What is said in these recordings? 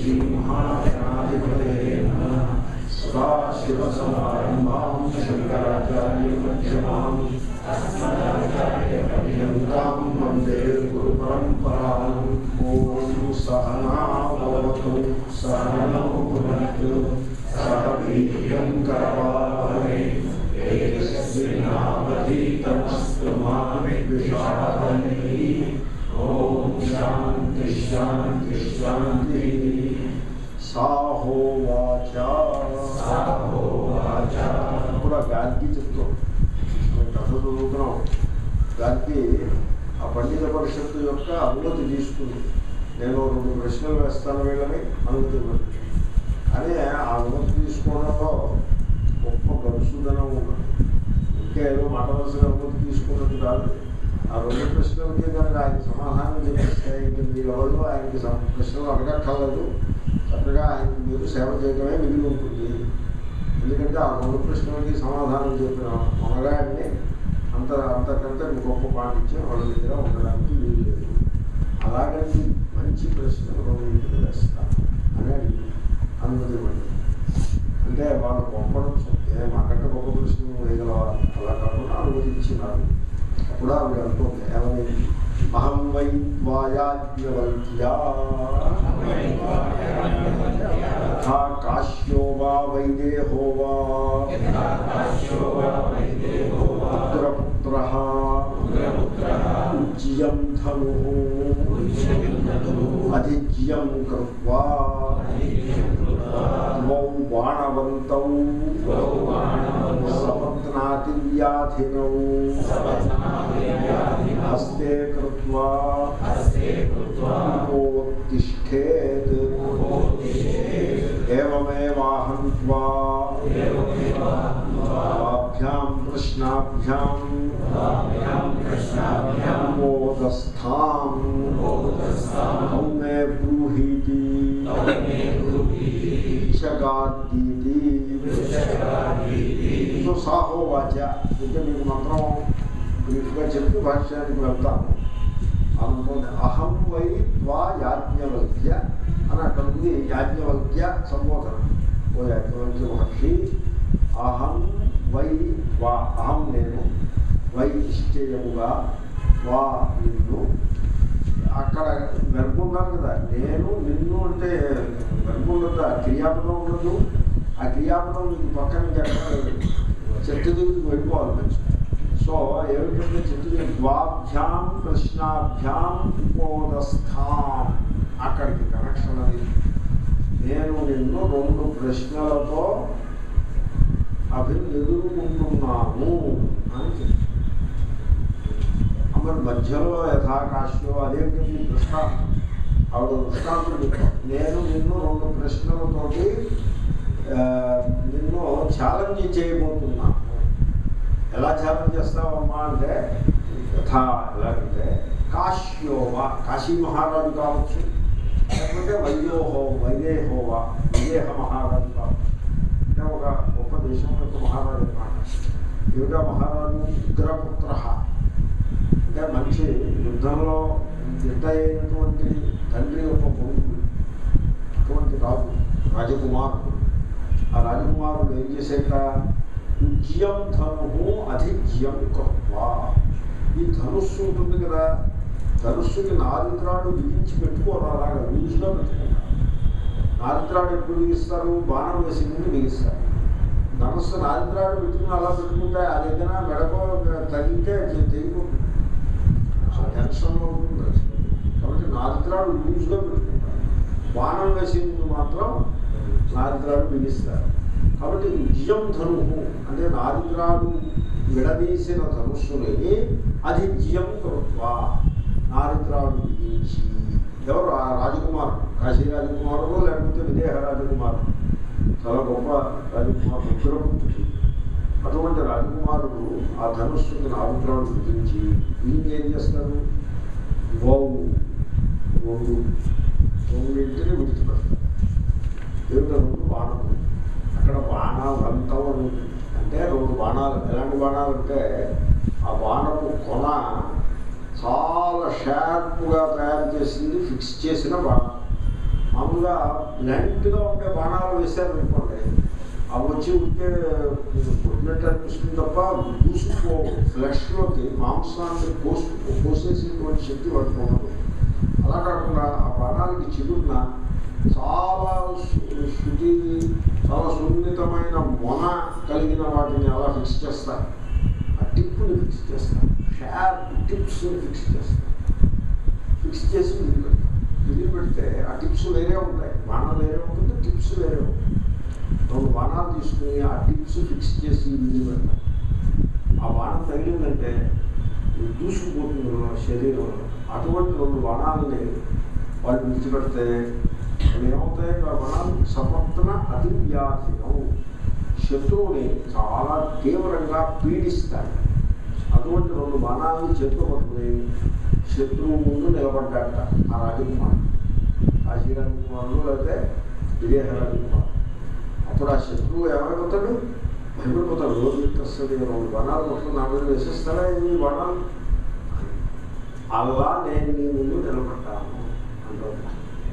श्रीमहागणाधिपतये नमः सदाशिवसमारम्भां शङ्कराचार्यमध्यमाम् अस्मदाचार्यपर्यन्तां वन्दे गुरुपरम्पराम् ॐ सहना भवतु सहनौ भुनक्तु सह वीर्यं करवावहै तेजस्विनावधीतमस्तु मा विद्विषावहै ॐ शान्ति शान्ति शान्तिः సాహోవాచ సాహోవాచ ఇప్పుడు ఆ గారికి చెప్తాం మనం కథ చదువుతున్నాం గారికి ఆ పండిత పరిషత్తు యొక్క అనుమతి తీసుకుంది నేను రెండు ప్రశ్నలు వేస్తాను వీళ్ళని అనుమతి ఇవ్వండి కానీ ఆ అనుమతి తీసుకోవడంలో గొప్ప గడుసుదనం ఉన్నది ఇంకా ఏదో మాట వలసగా అనుమతి తీసుకున్నట్టు కాదు ఆ రెండు ప్రశ్నలకి కనుక ఆయన సమాధానం చెప్పేస్తే ఇంక మీరు ఎవరు ఆయనకి సమ- ప్రశ్నలు అడగక్కర్లేదు చక్కగా ఆయనకి మీరు సేవ చేయడమే మిగిలి ఉంటుంది ఎందుకంటే ఆ రెండు ప్రశ్నలకి సమాధానం చెప్పిన మొనగాడిని అంత అంతకంటే గొప్ప పాటించి వాళ్ళ దగ్గర ఉండడానికి వీలు లేదు అలాగంటే మంచి ప్రశ్నలు రెండింటికి వేస్తాను అని అడిగి అనుమతి ఇవ్వండి అంటే వాళ్ళు గొప్పడం ఏ మాకంటే గొప్ప ప్రశ్నలు వేయగలవా అలా కాకుండా అనుమతించినారు అప్పుడు ఆవిడ అంటుంది ఏమని అహం వై వాయాజ్ఞవల్క్యా యథా కాశ్యో వా వైదేహో వా పుత్రపుత్ర ఉజ్జియం ధను అధిజ్యం కృత్వా ద్వౌ బాణవంతౌ సపత్నాతి వ్యాధినౌ హస్తే కృత్వా తిష్టేత్ ఏమేవాహం త్వా ద్వాభ్యాం కృష్ణాభ్యాం మోదస్థాం తౌ మే బ్రూహీతి షగాదీతి సో సాహో వాచ అంటే మీకు మంత్రం బ్రీఫ్గా చెప్పి భాష్యానికి వెళ్తాను అనుకోండి అహం వై త్వా యాజ్ఞవల్క్య అని అక్కడ ఉంది యాజ్ఞవల్క్య సంబోధన ఓ యాజ్ఞవల్క్య మహర్షి అహం వై వా అహం నేను వై నిశ్చయముగా వా నిన్ను అక్కడ వెర్బ్ ఉండాలి కదా నేను నిన్ను అంటే వెర్బ్ ఉండదు ఆ క్రియాపదం ఉండదు ఆ క్రియాపదం మీకు పక్కన చెట్టు దగ్గరికి వెళ్ళిపోవాలి మంచి సో ఏమిటంటే చెట్టు దగ్గర ద్వాభ్యాం కృష్ణాభ్యాం ఉపోదస్థాం అక్కడికి కనెక్షన్ అది నేను నిన్ను రెండు ప్రశ్నలతో అభి ఎదుర్కొంటున్నాను అని చెప్పి మరి మధ్యలో యథాకాశ్యో అదేంటి దృష్టాంతం ఆవిడ దృష్టాంతం చెప్పాం నేను నిన్ను రెండు ప్రశ్నలతోటి ఆ, నిన్ను ఛాలెంజ్ చేయబోతున్నాను ఎలా ఛాలెంజ్ చేస్తావమ్మా అంటే యథా ఎలాగంటే కాశ్యోవా కాశీ మహారాజు కావచ్చు లేకపోతే వైదేహో వైదేహోవా వైదేహ మహారాజు కావచ్చు అంటే ఒక గొప్ప దేశం యొక్క మహారాజు అన్నమాట ఏమిటా మహారాజు ఉగ్రపుత్ర అంటే మంచి యుద్ధంలో దిట్ట అయినటువంటి తండ్రి యొక్క కొడుకు అటువంటి రాజు రాజకుమారుడు ఆ రాజకుమారుడు ఏం చేసేట ఉజ్యం ధను అధిజ్యం కృత్వా ఈ ధనుస్సు ఉంటుంది కదా ధనుస్సుకి నారిద్రాడు బిగించి పెట్టుకోరు అలాగా లూజ్గా పెట్టుకుంటారు నారిద్రాడు ఎప్పుడు బిగిస్తారు బాణం వేసి ముందు బిగిస్తారు ధనుస్సు నారిద్రాడు పెట్టుకుని అలా పెట్టుకుంటే అది ఏదైనా మెడకో తగిలితే అది తెగిపోతుంది ఆ టెన్షన్లో ఉంటుంది అది. కాబట్టి నారిద్రాడు లూజ్గా పెట్టుకుంటారు బాణం వేసే ముందు మాత్రం నారిద్రాడు బిగిస్తారు కాబట్టి విజయం ధనువు అంటే నారిద్రాడు విడదీసిన ధనుస్సుని అది జియం కృత్వా నారిద్రాడు బిగించి ఎవరు ఆ రాజకుమారుడు కాశీ రాజకుమారుడు లేకపోతే విదేహ రాజకుమారుడు చాలా గొప్ప రాజకుమారుడు ఉగ్రపుత్రుడు అటువంటి రాజకుమారుడు ఆ ధనుస్సుకి నారిద్రాడు బిగించి వీళ్ళు ఏం చేస్తారు గోవు రెండు రెండింటిని విడిచిపెడతారు ఏమిటో రెండు బాణములు అక్కడ బాణాలు అంతం అని ఉంటుంది. అంటే రెండు బాణాలు ఎలాంటి బాణాలు అంటే ఆ బాణపు కొన చాలా షార్ప్గా తయారు చేసింది ఫిక్స్ చేసిన బాణం మామూలుగా బ్లెంట్గా ఉండే బాణాలు వేశారు అనుకోండి అవి వచ్చి ఉంటే కొట్టినట్టు అనిపిస్తుంది తప్ప దూసుకో ఫ్లెష్లోకి మాంసాన్ని కోసు కోసేసేటువంటి శక్తి వాటికి ఉండదు అలా కాకుండా ఆ బాణాలకి చిగురున చాలా సు- శృతి చాలా సున్నితమైన మొన కలిగిన వాటిని అలా ఫిక్స్ చేస్తారు ఆ టిప్ని ఫిక్స్ చేస్తారు షార్ప్ టిప్స్ని ఫిక్స్ చేస్తారు ఫిక్స్ చేసి విధి పెడతారు విధి పెడితే ఆ టిప్స్ వేరే ఉంటాయి బాణం వేరే ఉంటుంది టిప్స్ వేరే ఉంటాయి రెండు బాణాలు తీసుకుని ఆ టిప్స్ ఫిక్స్ చేసి విధి పెడతారు ఆ బాణం తగిలిందంటే ఇది దూసుకుపోతుంది మన శరీరంలో అటువంటి రెండు బాణాలని వాళ్ళు విడిచిపెడితే అవి ఏమవుతాయి ఆ బాణాలు సపత్న అతి వ్యాధినం శత్రువుని చాలా తీవ్రంగా పీడిస్తాయి అటువంటి రెండు బాణాలను చేతిలో పట్టుకుని శత్రువు ముందు నిలబడ్డాట ఆ రాజకుమార్ కాశీ రాజకుమారుడు లేకపోతే విదేహ రాజకుమార్ అప్పుడు ఆ శత్రువు ఏమైపోతాడు భయపడిపోతాడు రోజు వస్తుంది రెండు బాణాలు మొత్తం నా మీద వేసేస్తారా ఈ బాణాలు అలా నేను నీ ముందు నిలబడ్డాను అంటాడు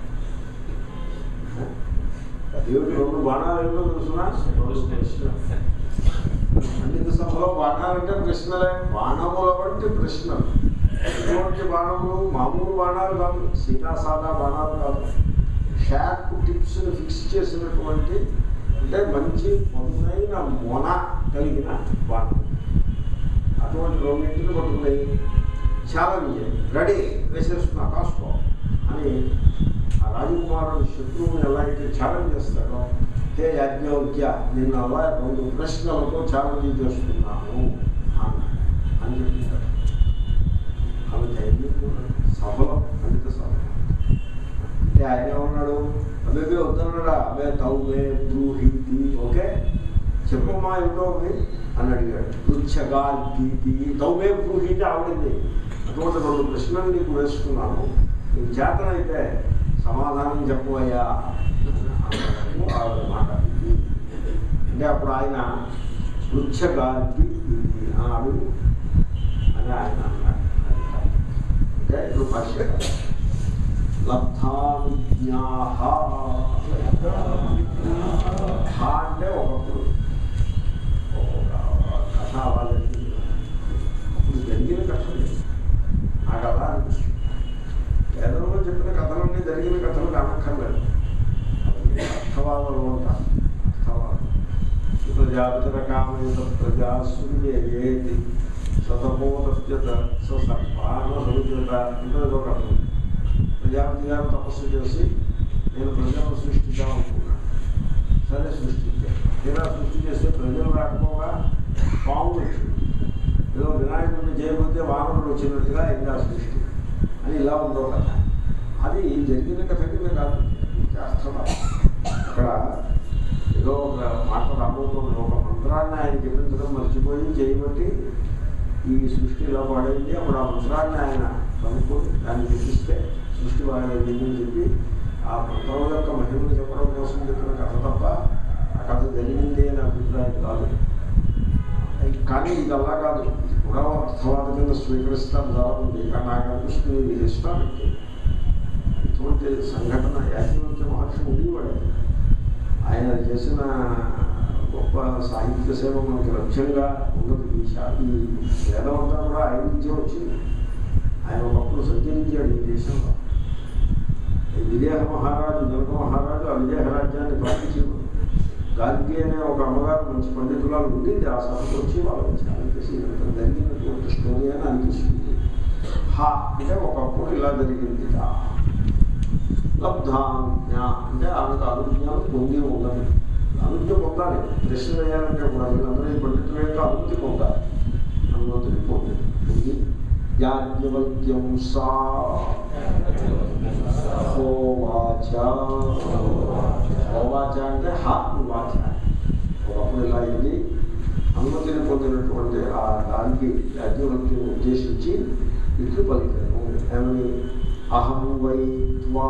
దేవుడి రెండు బాణాలు ఏంటో తెలుసునా పండిత సభలో బాణాలంటే ప్రశ్నలే బాణముల వంటి ప్రశ్నలు ఎటువంటి బాణములు మామూలు బాణాలు కాదు సీతా సాదా బాణాలు కాదు షార్ప్ టిప్స్ని ఫిక్స్ చేసినటువంటి అంటే మంచి పదునైన మొన కలిగిన బాణం అటువంటి రెండింటిని పట్టుకుని ఛాలెంజ్ రెడీ వేసేస్తున్నా కాసుకో అని ఆ రాజకుమారుడు శత్రువుని ఎలా అయితే ఛాలెంజ్ చేస్తాడో హే యాజ్ఞవల్క్య నిన్ను అలా రెండు ప్రశ్నలతో ఛాలెంజ్ చేస్తున్నాను అన్నాడు అని చెప్తాడు ఆమె ధైర్యం కూడా సఫలం పండిత సఫలం అంటే ఆయన ఏమన్నాడు అబ్బాయి వద్దన్నాడా అబ్బాయి తవ్వే బ్రూహీతి ఓకే చెప్పమ్మా ఏమిటో అవి అని అడిగాడు రుచ్చగా గీతి తవ్వే బ్రూహీతి ఆవిడింది అటువంటి రెండు ప్రశ్నలు నీకు వేస్తున్నాను నీకు చేతనైతే సమాధానం చెప్పబోయా ఆవిడ మాట ఇది. అంటే అప్పుడు ఆయన రుచ్చగాంతి ఇది అన్నాడు అని ఆయన అన్నాడు అంటే ఇప్పుడు భాష్య లబ్ధానుజ్ఞాహ హ అంటే ఒకప్పుడు ఒక కథ అలా జరిగింది అప్పుడు జరిగిన కథ లేదు నాకు అలా అనిపిస్తుంది వేదంలో చెప్పిన కథలన్నీ జరిగిన కథలు కానక్కర్లేదు అవి అర్థవాదాలు ఉంటారు అర్థవాదం ప్రజాపితర కామేత ప్రజా సూర్యేతి శతమోదస్యత సర్పాన సముద్రత అంటే ఏదో కథ ఉంది. ప్రజాపతి గారు తపస్సు చేసి నేను ప్రజలను సృష్టిద్దాం అనుకున్నాను సరే సృష్టించాను తీరా సృష్టి చేస్తే ప్రజలు రాకపోగా పాము వచ్చింది ఏదో వినాయకుడిని చేయకపోతే వానరుడు వచ్చినట్టుగా ఇంకా సృష్టి అని ఇలా ఉందో కథ అది జరిగిన కథ కింద కాదు ఇది అర్థవాదం అక్కడ ఏదో ఒక మాట రాబోతుంది ఒక మంత్రాన్ని ఆయన చెప్పించడం మర్చిపోయి చేయబట్టి ఈ సృష్టి ఇలా పాడైంది అప్పుడు ఆ మంత్రాన్ని ఆయన కనుక్కొని దాన్ని చెప్పిస్తే సృష్టి పాడైంది అని చెప్పి ఆ మంత్రం యొక్క మహిమను చెప్పడం కోసం చెప్పిన కథ తప్ప ఆ కథ జరిగింది అనే అభిప్రాయం కాదు కానీ ఇది అలా కాదు ఇది కూడా అర్థవాద కింద స్వీకరిస్తాను చాలా ఉంది కానీ నాకు అనిపిస్తుంది ఇది హిస్టారిక్ ఇటువంటి సంఘటన యాజ్ఞవల్క్య మహర్షి ఉండేవాడు ఆయన చేసిన గొప్ప సాహిత్య సేవ మనకి లక్ష్యంగా ఉన్నది ఈ శా ఈ వేదం అంతా కూడా ఆయన నుంచే వచ్చింది ఆయన ఒకప్పుడు సంచరించాడు ఈ దేశంలో ఈ విదేహ మహారాజు జనక మహారాజు ఆ విదేహ రాజ్యాన్ని పాటించేవాడు గాంధీ అనే ఒక అమ్మగారు మంచి పండితురాలు ఉండేది ఆ సభకు వచ్చి వాళ్ళకి ఛాలెంజ్ చేసి ఇదంతా జరిగినటువంటి స్టోరీ అని అనిపిస్తుంది హా అంటే ఒకప్పుడు ఇలా జరిగింది రా. లబ్ధాజ్ఞ అంటే ఆమెకు అనుజ్ఞానం పొంది ఉన్నది అనుజ్ఞ పొందాలి ప్రశ్న వేయాలంటే కూడా వీళ్ళందరూ ఈ పండితుల యొక్క అనుమతి పొందాలి అనుమతిని పొంది పొంది యాజ్ఞవల్క్యం సా హోవాచ హోవాచ అంటే హా వాచ ఒకప్పుడు ఇలా అయింది అనుమతిని పొందినటువంటి ఆ దానికి యాజ్ఞవల్క్యం ఉద్దేశించి ఇట్లు పలికాను ఏమని అహం వై త్వా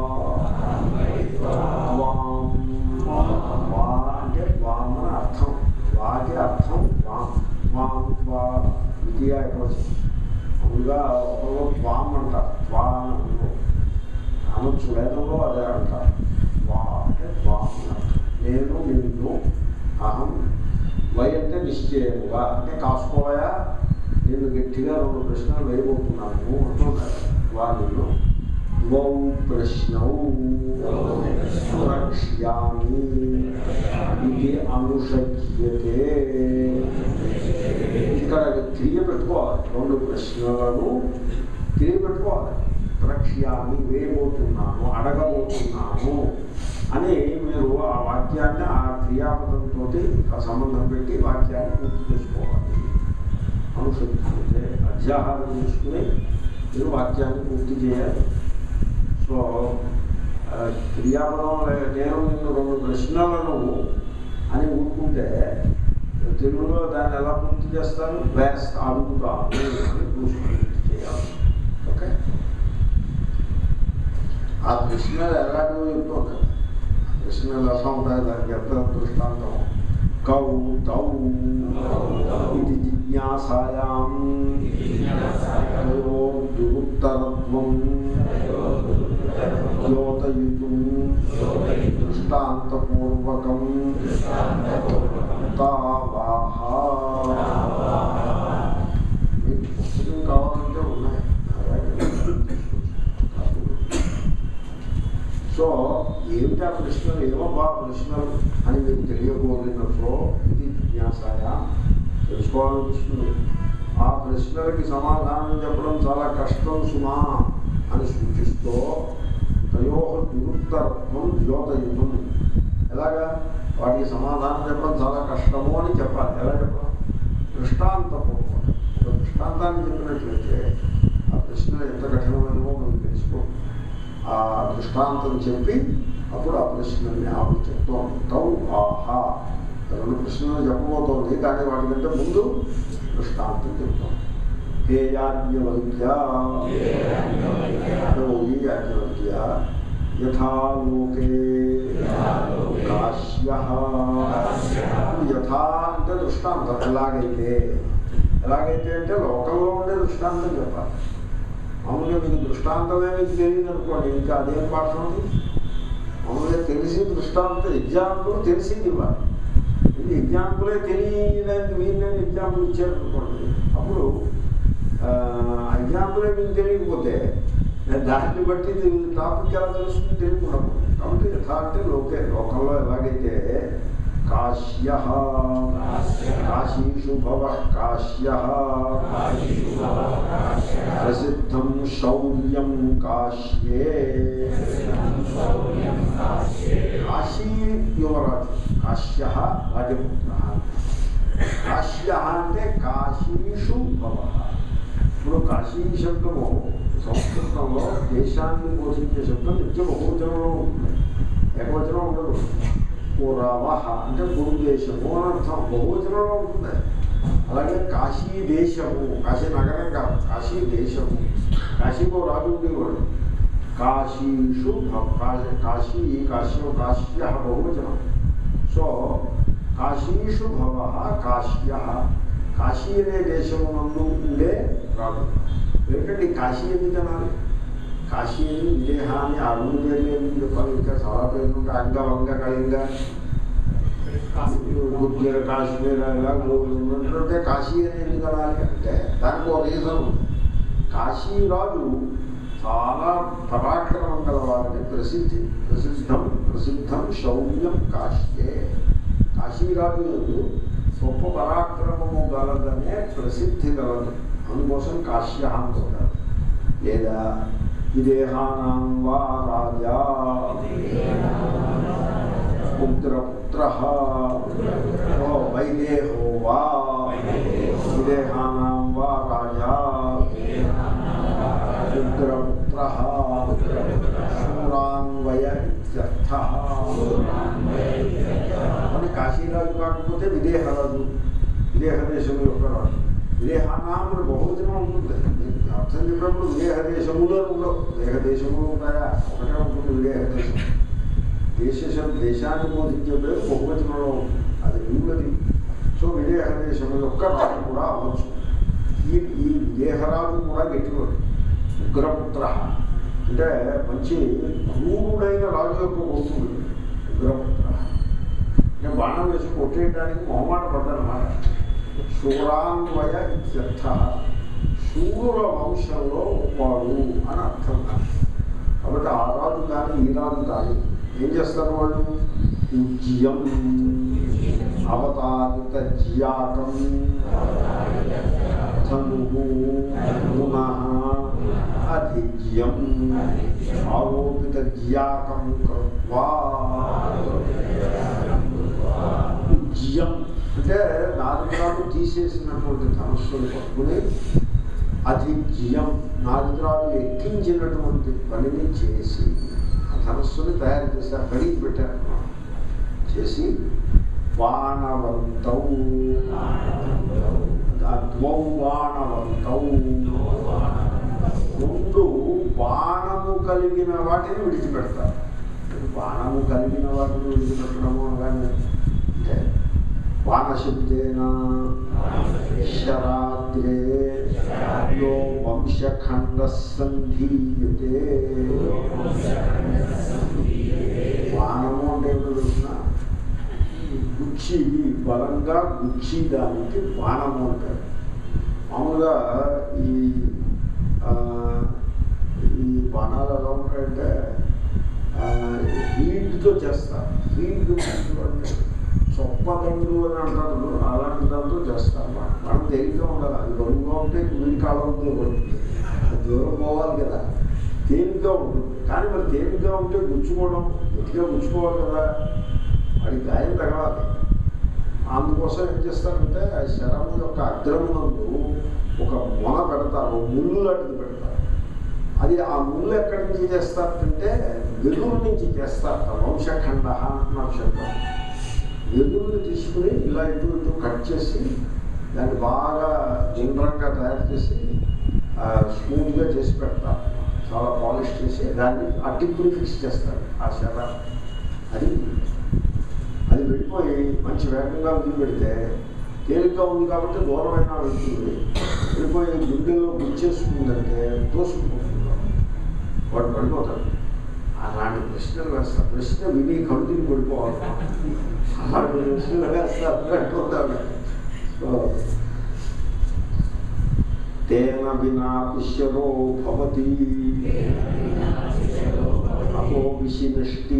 త్వాం వా అంటే వామ్ అని అర్థం వాకి అర్థం వామ్ వామ్ వా ద్వితీయ ఏకవచనం మామూలుగా ఒకరు త్వాం అంటారు త్వా అని అనుకో. ఆ అనొచ్చు వేదంలో అదే అంటారు వా అంటే వా అని అర్థం. నేను నిన్ను అహం వై అంటే నిశ్చయముగా అంటే కాసుకోయా నేను గట్టిగా రెండు ప్రశ్నలు వేయబోతున్నాను అంటున్నారు వా నిన్ను ద్వౌ ప్రశ్నౌ రక్ష్యామి ఇది అనుషక్యతే ఇక్కడ క్రియ పెట్టుకోవాలి రెండు ప్రశ్నలను క్రియ పెట్టుకోవాలి ప్రక్ష్యామి వేయబోతున్నాను అడగబోతున్నాను అని మీరు ఆ వాక్యాన్ని ఆ క్రియాపదంతో సంబంధం పెట్టి వాక్యాన్ని పూర్తి చేసుకోవాలి అనుసరిస్తే అధ్యాహారం చేసుకుని మీరు వాక్యాన్ని పూర్తి చేయాలి సో ఆ, క్రియాపదం లే- నేను నిన్ను రెండు ప్రశ్నలను అని ఊరుకుంటే తెలుగులో దాన్ని ఎలా పూర్తి చేస్తారు వేస్తా అడుగుతాను అని పూర్తి చేయాలి ఓకే ఆ ప్రశ్నలు ఎలాంటివో చెప్తూ ఉంటాయి ఆ ప్రశ్నలు ఎలా ఉంటాయి దానికి ఎంత దృష్టాంతం కౌ తౌ ఇది జిజ్ఞాసాయాం దురుత్తరత్వం ద్యోతయితుం దృష్టాంతపూర్వకం తావాహ మీకు పుస్తకం కావాలంటే ఉన్నాయి సో ఏమిటి ఆ ప్రశ్నలు ఏమబ్బా ఆ ప్రశ్నలు అని మీకు తెలియకూడనప్పుడు ఇది జిజ్ఞాసాయ తెలుసుకోవాలనిపిస్తుంది ఆ ప్రశ్నలకి సమాధానం చెప్పడం చాలా కష్టం సుమా అని సూచిస్తూ తయో నిరుత్తరత్వం ద్యోతయుతం ఎలాగా వాటికి సమాధానం చెప్పడం చాలా కష్టము అని చెప్పాలి ఎలా చెప్పడం దృష్టాంతపూర్వకం ఒక దృష్టాంతాన్ని చెప్పినట్లయితే ఆ ప్రశ్న ఎంత కఠినమైనవో మనం తెలుసుకో ఆ దృష్టాంతం చెప్పి అప్పుడు ఆ ప్రశ్నల్ని ఆవిడ చెప్తోంది తౌ ఆహా రెండు ప్రశ్నలు చెప్పబోతోంది కానీ వాటికంటే ముందు దృష్టాంతం చెప్తోంది హే యాజ్ఞవల్క్య ఓ ఈ యాజ్ఞవల్క్య యథాలోకే కాశ్య యథా అంటే దృష్టాంతం ఎలాగైతే ఎలాగైతే అంటే లోకంలో ఉండే దృష్టాంతం చెప్పాలి మామూలుగా మీకు దృష్టాంతమే మీకు తెలియదు అనుకోండి ఇంకా అదేం పాఠం ఉంది మామూలుగా తెలిసి దృష్టాంతం ఎగ్జాంపుల్ తెలిసింది ఇవ్వాలి ఇది ఎగ్జాంపులే తెలియడానికి వీళ్ళని ఎగ్జాంపుల్ ఇచ్చారనుకోండి అప్పుడు ఎగ్జాంపులే మీకు తెలియకపోతే దాన్ని బట్టి టాపిక్ ఎలా తెలుస్తుంది తెలియకుండా పోతుంది. కాబట్టి యథా అంటే లోకే లోకంలో ఎలాగైతే కాశ్య కాశీషు భవ కాశ్య ప్రసిద్ధం శౌర్యం కాశ్యే కాశీ యువరాజు కాశ్య రాజపుత్ర కాశ్య అంటే కాశీషు భవ ఇప్పుడు కాశీ శబ్దము సంస్కృతంలో దేశాన్ని పోషించే శబ్దం నిత్య బహువచనంలో ఉంటుంది ఏకవచనం ఉండదు పురవ అంటే గురు దేశము అని అర్థం బహువచనంలో ఉంటుంది అలాగే కాశీ దేశము కాశీ నగరం కాదు కాశీ దేశము కాశీకో రాజు ఉండేవాడు కాశీషు భవ- కా- కాశీ కాశ్య కాశ్య బహువచనం సో కాశీషు భవ కాశ్య కాశీ అనే దేశమునందు ఉండే రాజు ఎందుకంటే ఈ కాశీ ఎందుకు అనాలి కాశీ అని విదేహ అని ఆ రెండు పేర్లు ఎందుకు చెప్పాలి ఇంకా చాలా పేర్లు ఉంటాయి అంగ వంగ కళింగ గుజ్జర కాశ్మీర్ ఇలా ఉన్నట్టుంటే కాశీ అని ఎందుకు అనాలి అంటే దానికి ఒక రీజన్ ఉంది కాశీరాజు చాలా పరాక్రమం గలవారని ప్రసిద్ధి ప్రసిద్ధం ప్రసిద్ధం శౌర్యం కాశ్యే కాశీరాజు గొప్ప పరాక్రమము గలదనే ప్రసిద్ధి గలదు అందుకోసం కాశ్య అంటారు లేదా విదేహానాం వా రాజా పుత్రపుత్ర ఓ వైదేహో వా విదేహానాం వా రాజా పుత్రపుత్ర శూరాన్వయ ఇత్యర్థ అని కాశీరాజు కాకపోతే విదేహరాజు విదేహ దేశం యొక్క రాజు విదేహానాములు బహువచనం ఉంటుంది అర్థం చెప్పినప్పుడు విదేహ దేశములో ఉండవు విదేహ దేశములు ఉంటాయా ఒకటే ఉంటుంది విదేహ దేశం దేశ దేశాన్ని బోధించే పేరు బహువచనంలో ఉంటుంది అది ఉన్నది సో విదేహ దేశము యొక్క రాజు కూడా అవ్వచ్చు ఈ ఈ విదేహరాజు కూడా గట్టివాడు ఉగ్రపుత్ర అంటే మంచి క్రూరుడైన రాజు యొక్క కొడుతుంది ఉగ్రపుత్ర నేను బాణం వేసి కొట్టేయడానికి మొహమాట పడ్డానమాట శూరాన్వయ ఇత్యర్థ శూరుల వంశంలో వాడు అని అర్థం కాబట్టి ఆ రాజు కానీ ఈ రాజు కానీ ఏం చేస్తారు వాళ్ళు ఉజ్యం అవతారిత జియాకం ధనువు పునః అధిజ్యం ఆరోపిత జియాకం కృత్వా ఉజ్యం అంటే నాలుగు తీసేసినటువంటి ధనస్సును పట్టుకుని అధిజ్యం నాలుగు ఎక్కించినటువంటి పనిని చేసి ఆ ధనస్సుని తయారు చేశారు కడిగి పెట్టారు చేసి బాణవంతౌ ద్వౌ బాణవంతౌ రెండు బాణము కలిగిన వాటిని విడిచిపెడతారు బాణము కలిగిన వాటిని విడిచిపెట్టడము అనగానే అంటే బాణశబ్దేన శరాద్రే యో వంశఖండ సంధీయతే బాణము అంటే ఏమిటో తెలిసిన గుచ్చి బలంగా గుచ్చి దానికి బాణము అంటారు మామూలుగా ఈ ఆ, ఈ బాణాలు ఎలా ఉంటాయంటే హీట్తో చేస్తారు హీట్ అంటే చొప్పదండు అని అంటారు అలాంటి దాంతో చేస్తారు బాణం. మనం తేలిగ్గా ఉండాలి అది బరువుగా ఉంటే వీడి కాలంలో పడుతుంది అది దూరం పోవాలి కదా తేలిగ్గా ఉంటుంది కానీ మరి తేలిగ్గా ఉంటే గుచ్చుకోవడం గట్టిగా గుచ్చుకోవాలి కదా వాడి గాయం తగలాలి అందుకోసం ఏం చేస్తారంటే ఆ శరము యొక్క అగ్రమునందు ఒక మొన పెడతారు ముళ్ళు లాంటిది పెడతారు అది ఆ ముళ్ళు ఎక్కడి నుంచి చేస్తారంటే వెదురు నుంచి చేస్తారు వంశఖండ అంటున్నారు శబ్దం వెదురుని తీసుకుని ఇలా ఇటు ఇటు కట్ చేసి దాన్ని బాగా గుండ్రంగా తయారు చేసి ఆ, స్మూత్గా చేసి పెడతారు చాలా పాలిష్ చేసి దాన్ని ఆ టిప్పుని ఫిక్స్ చేస్తారు ఆ శర అది అది వెళ్ళిపోయి మంచి వేగంగా వదిలి పెడితే తేలిగ్గా ఉంది కాబట్టి దూరమైన వెళ్తుంది వెళ్ళిపోయి గుండెల్లో గుర్చేసుకుందంటే తోసుకుపోతుంది వాడు పడిపోతాడు అలాంటి ప్రశ్నలు వేస్తారు ప్రశ్న విని కవితలు పడిపోవాలి అలాంటి ప్రశ్నలు వేస్తారు పడిపోతాడు సో తేన వినా విశ్వరో భవతి అపో విషినష్టి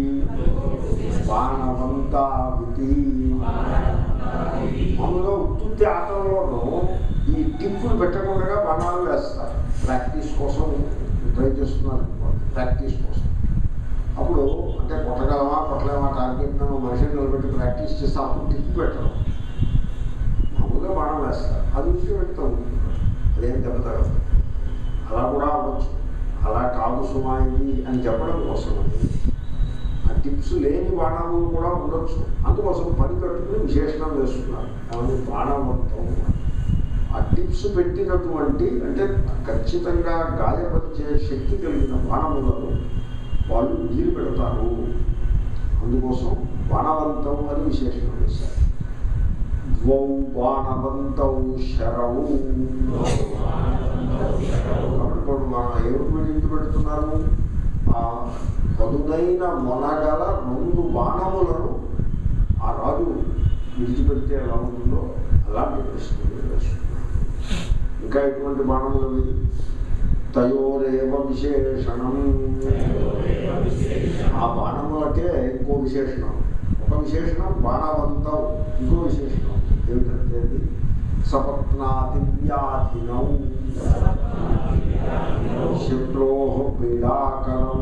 బాణవంతావితి మామూలుగా ఉత్తుత్తి ఆటల్లోనూ ఈ టిప్పులు పెట్టకుండా బాణాలు వేస్తారు ప్రాక్టీస్ కోసం ట్రై చేస్తున్నారు అనుకోండి, ప్రాక్టీస్ కోసం అప్పుడు అంటే కొట్టగలమా కొట్టలేమా టార్గెట్ మనిషిని నిలబెట్టి ప్రాక్టీస్ చేస్తే అప్పుడు టిప్పు పెట్టడం మామూలుగా బాణం వేస్తారు అది ఉంచి పెడతాం అదేం దెబ్బతగదు అలా కూడా అవ్వచ్చు అలా కాదు సుమా ఇది అని చెప్పడం కోసం అది ఆ టిప్స్ లేని బాణములు కూడా ఉండొచ్చు అందుకోసం పని కట్టుకుని విశేషణం వేస్తున్నారు అవన్నీ బాణవంతం ఆ టిప్స్ పెట్టినటువంటి అంటే ఖచ్చితంగా గాయపరిచే శక్తి కలిగిన బాణములను వాళ్ళు వదిలి పెడతారు అందుకోసం బాణవంతం అని విశేషణం వేశారు ద్వౌ బాణవంతౌ శరవు కాబట్టి ఇప్పుడు మనం ఏమిటి విడిచి పెడుతున్నారు ఆ పదునైన మొనగల రెండు బాణములను ఆ రాజు విడిచిపెడితే ఎలా ఉంటుందో అలాంటి ప్రశ్నలు వేస్తున్నాడు ఇంకా ఎటువంటి బాణములు అవి తయోరేవ విశేషణం ఆ బాణములకే ఇంకో విశేషణం ఒక విశేషణం బాణవంతం ఇంకో విశేషణం ఏమిటంటే అది సపత్నాతి వ్యాధినం శత్రో పీడాకరం